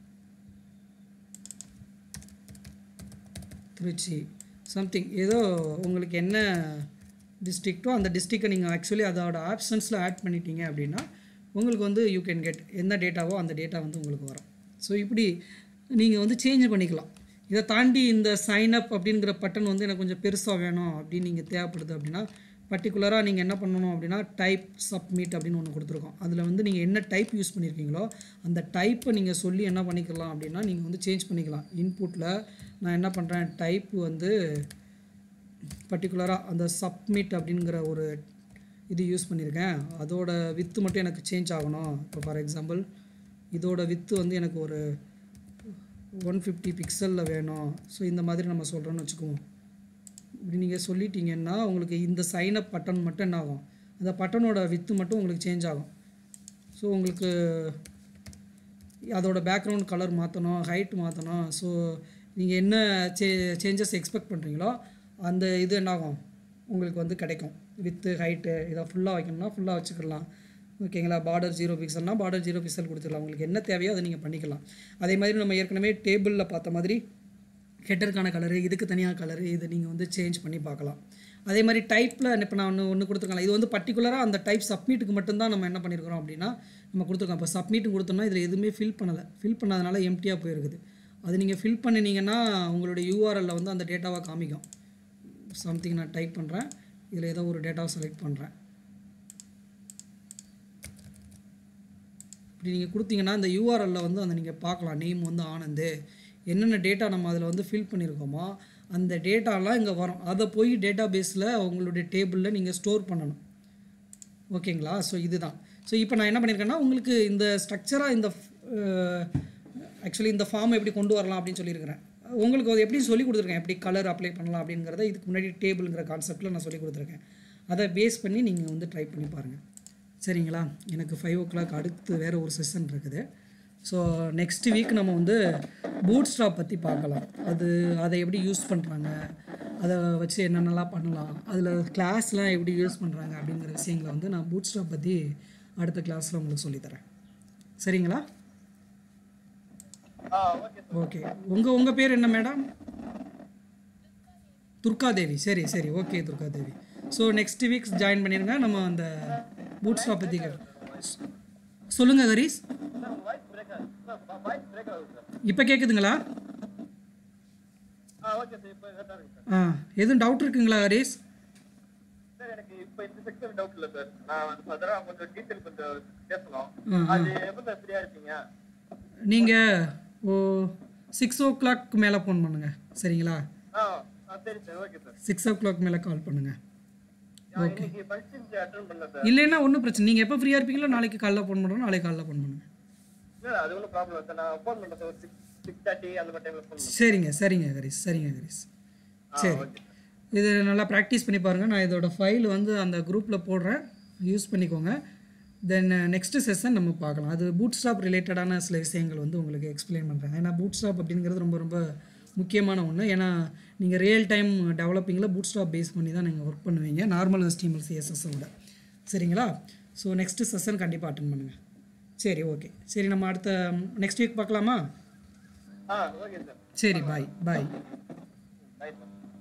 திருச்சி சம்திங் ஏதோ உங்களுக்கு என்ன டிஸ்ட்ரிக்ட்டோ அந்த டிஸ்ட்ரிக்டை நீங்கள் ஆக்சுவலி அதோட ஆப்ஷன்ஸில் ஆட் பண்ணிட்டீங்க அப்படின்னா உங்களுக்கு வந்து யூ கேன் கெட் என்ன டேட்டாவோ அந்த டேட்டா வந்து உங்களுக்கு வரும் ஸோ இப்படி நீங்கள் வந்து சேஞ்ச் பண்ணிக்கலாம் இதை தாண்டி இந்த சைன் அப் அப்படிங்கிற பட்டன் வந்து எனக்கு கொஞ்சம் பெருசாக வேணும் அப்படின்னு நீங்கள் தேவைப்படுது அப்படின்னா பர்டிகுலராக நீங்கள் என்ன பண்ணணும் அப்படின்னா டைப் சப்மிட் அப்படின்னு ஒன்று கொடுத்துருக்கோம் அதில் வந்து நீங்கள் என்ன டைப் யூஸ் பண்ணியிருக்கீங்களோ அந்த டைப்பை நீங்கள் சொல்லி என்ன பண்ணிக்கலாம் அப்படின்னா நீங்கள் வந்து சேஞ்ச் பண்ணிக்கலாம் இன்புட்டில் நான் என்ன பண்ணுறேன் டைப் வந்து பர்டிகுலராக அந்த சப்மிட் அப்படிங்கிற ஒரு இது யூஸ் பண்ணியிருக்கேன் அதோட வித்து மட்டும் எனக்கு சேஞ்ச் ஆகணும் இப்போ ஃபார் எக்ஸாம்பிள் இதோட வித்து வந்து எனக்கு ஒரு ஒன் ஃபிஃப்டி பிக்சலில் வேணும் ஸோ இந்த மாதிரி நம்ம சொல்கிறோன்னு வச்சுக்குவோம் இப்படி நீங்கள் சொல்லிட்டீங்கன்னா உங்களுக்கு இந்த சைன் அப் பட்டன் மட்டும் என்ன ஆகும் அந்த பட்டனோட வித்து மட்டும் உங்களுக்கு சேஞ்ச் ஆகும் ஸோ உங்களுக்கு அதோட பேக்ரவுண்ட் கலர் மாற்றணும் ஹைட் மாற்றணும் ஸோ நீங்கள் என்ன சே சேஞ்சஸ் எக்ஸ்பெக்ட் பண்ணுறீங்களோ அந்த இது என்னாகும் உங்களுக்கு வந்து கிடைக்கும் வித்து ஹைட்டு இதை ஃபுல்லாக வைக்கணும்னா ஃபுல்லாக வச்சுக்கலாம் ஓகேங்களா பார்டர் ஜீரோ பிக்சல்னா பார்டர் ஜீரோ பிக்சல் கொடுத்துக்கலாம் உங்களுக்கு என்ன தேவையோ அதை நீங்கள் பண்ணிக்கலாம் அதே மாதிரி நம்ம ஏற்கனவே டேபிளில் பார்த்த மாதிரி ஹெட்டருக்கான கலரு இதுக்கு தனியாக கலரு இதை நீங்கள் வந்து சேஞ்ச் பண்ணி பார்க்கலாம் அதே மாதிரி டைப்பில் இப்போ நான் ஒன்று ஒன்று கொடுத்துருக்கலாம் இது வந்து பர்டிகுலராக அந்த டைப் சப்மிட்டுக்கு மட்டும்தான் நம்ம என்ன பண்ணியிருக்கிறோம் அப்படின்னா நம்ம கொடுத்துருக்கோம் இப்போ சப்மிட் கொடுத்தோம்னா இதில் எதுவுமே ஃபில் பண்ணலை ஃபில் பண்ணாதனால எம்டியாக போயிருக்குது அது நீங்கள் ஃபில் பண்ணினீங்கன்னா உங்களுடைய யூஆர்எல்ல வந்து அந்த டேட்டாவை காமிக்கும் சம்திங் நான் டைப் பண்ணுறேன் இதில் ஏதோ ஒரு டேட்டாவை செலக்ட் பண்ணுறேன் இப்படி நீங்கள் கொடுத்தீங்கன்னா இந்த யூஆர்எல்ல வந்து அந்த நீங்கள் பார்க்கலாம் நேம் வந்து ஆனந்து என்னென்ன டேட்டா நம்ம அதில் வந்து ஃபில் பண்ணியிருக்கோமோ அந்த டேட்டாலாம் இங்கே வரும் அதை போய் டேட்டா பேஸில் உங்களுடைய டேபிளில் நீங்கள் ஸ்டோர் பண்ணணும் ஓகேங்களா ஸோ இதுதான் ஸோ இப்போ நான் என்ன பண்ணியிருக்கேன்னா உங்களுக்கு இந்த ஸ்ட்ரக்சராக இந்த ஆக்சுவலி இந்த ஃபார்ம் எப்படி கொண்டு வரலாம் அப்படின்னு சொல்லியிருக்கிறேன் உங்களுக்கு அது எப்படி சொல்லி கொடுத்துருக்கேன் எப்படி கலர் அப்ளை பண்ணலாம் அப்படிங்கிறத இதுக்கு முன்னாடி டேபிள்ங்கிற கான்செப்ட்டில் நான் சொல்லி கொடுத்துருக்கேன் அதை பேஸ் பண்ணி நீங்கள் வந்து ட்ரை பண்ணி பாருங்கள் சரிங்களா எனக்கு ஃபைவ் ஓ கிளாக் அடுத்து வேறு ஒரு செஷன் இருக்குது ஸோ நெக்ஸ்ட் வீக் நம்ம வந்து பூட் ஸ்டாப் பற்றி பார்க்கலாம் அது அதை எப்படி யூஸ் பண்ணுறாங்க அதை வச்சு என்னென்னலாம் பண்ணலாம் அதில் கிளாஸ்லாம் எப்படி யூஸ் பண்ணுறாங்க அப்படிங்கிற விஷயங்களை வந்து நான் பூட் ஸ்டாப் பற்றி அடுத்த கிளாஸில் உங்களுக்கு சொல்லித்தரேன் சரிங்களா ஆ ஓகே ஓகே உங்கள் உங்கள் பேர் என்ன மேடம் துர்காதேவி சரி சரி okay Durgadevi so next weeks join பண்ணிடுங்க நம்ம அந்த பூட் ஸ்டாப் பற்றி சொல்லுங்கள் ஹரிஸ் சார் வாய்ஸ் பிரேக் ஆகுது சார் வாய்ஸ் பிரேக் ஆகுது சார் இப்போ கேட்குதுங்களா ஆ ஓகே சார் இப்போ கரெக்டாக இருக்கு சார் ஆ எதுவும் டவுட் இருக்குங்களா ஹரிஸ் சார் எனக்கு இப்போ இந்த செக்ஷன் டவுட் இல்லை சார் நான் வந்து ஃபர்தராக கொஞ்சம் டீட்டெயில் கொஞ்சம் பேசணும் ஆ, ஆ. அது எப்போ சார் ஃப்ரீயாக இருப்பீங்க நீங்கள் ஓ சிக்ஸ் ஓ கிளாக் மேலே ஃபோன் பண்ணுங்கள் சரிங்களா ஆ ஆ சரி sir okay sir six o'clock மேலே கால் பண்ணுங்கள் நான் இன்னைக்கு ஃபங்க்ஷன் அட்டன் பண்ணல சார் இல்லைன்னா ஒன்றும் பிரச்சனை நீங்கள் எப்போ ஃப்ரீயாக இருப்பீங்களோ நாளைக்கு காலைல ஃபோன் பண்ணுறோம் நாளைக்கு காலைல ஃபோன் பண்ணுங்கள் இல்லை அது ஒன்றும் ப்ராப்ளம் சார் நான் ஃபோன் பண்ணுறேன் சார் சிக்ஸ் சிக்ஸ் தேர்ட்டி அந்த மாதிரி டைமில் ஃபோன் பண்ணுறேன் சரிங்க சரிங்க ஹரிஸ் சரிங்க ஹரிஸ் ஆ சரி ஓகே இது நல்லா ப்ராக்டிஸ் பண்ணி பாருங்கள் நான் இதோட ஃபைல் வந்து அந்த குரூப்பில் போடுறேன் யூஸ் பண்ணிக்கோங்க தென் நெக்ஸ்ட்டு செஷன் நம்ம பார்க்கலாம் அது பூட் ஸ்டாப் ரிலேட்டடான சில விஷயங்கள் வந்து உங்களுக்கு எக்ஸ்பிளைன் பண்ணுறேன் ஏன்னா பூட் ஸ்டாப் அப்படிங்கிறது ரொம்ப ரொம்ப முக்கியமான ஒன்று ஏன்னா நீங்கள் ரியல் டைம் டெவலப்பிங்கில் பூட் ஸ்டாப் பேஸ் பண்ணி தான் நீங்கள் ஒர்க் பண்ணுவீங்க நார்மல் HTML CSS -அ விட சரிங்களா ஸோ நெக்ஸ்ட்டு செஷன் கண்டிப்பாக அட்டன் பண்ணுங்கள் சரி ஓகே சரி நம்ம அடுத்த நெக்ஸ்ட் வீக் பார்க்கலாமா ஆ ஓகே சார் சரி பாய் பாய் ரைட் சார்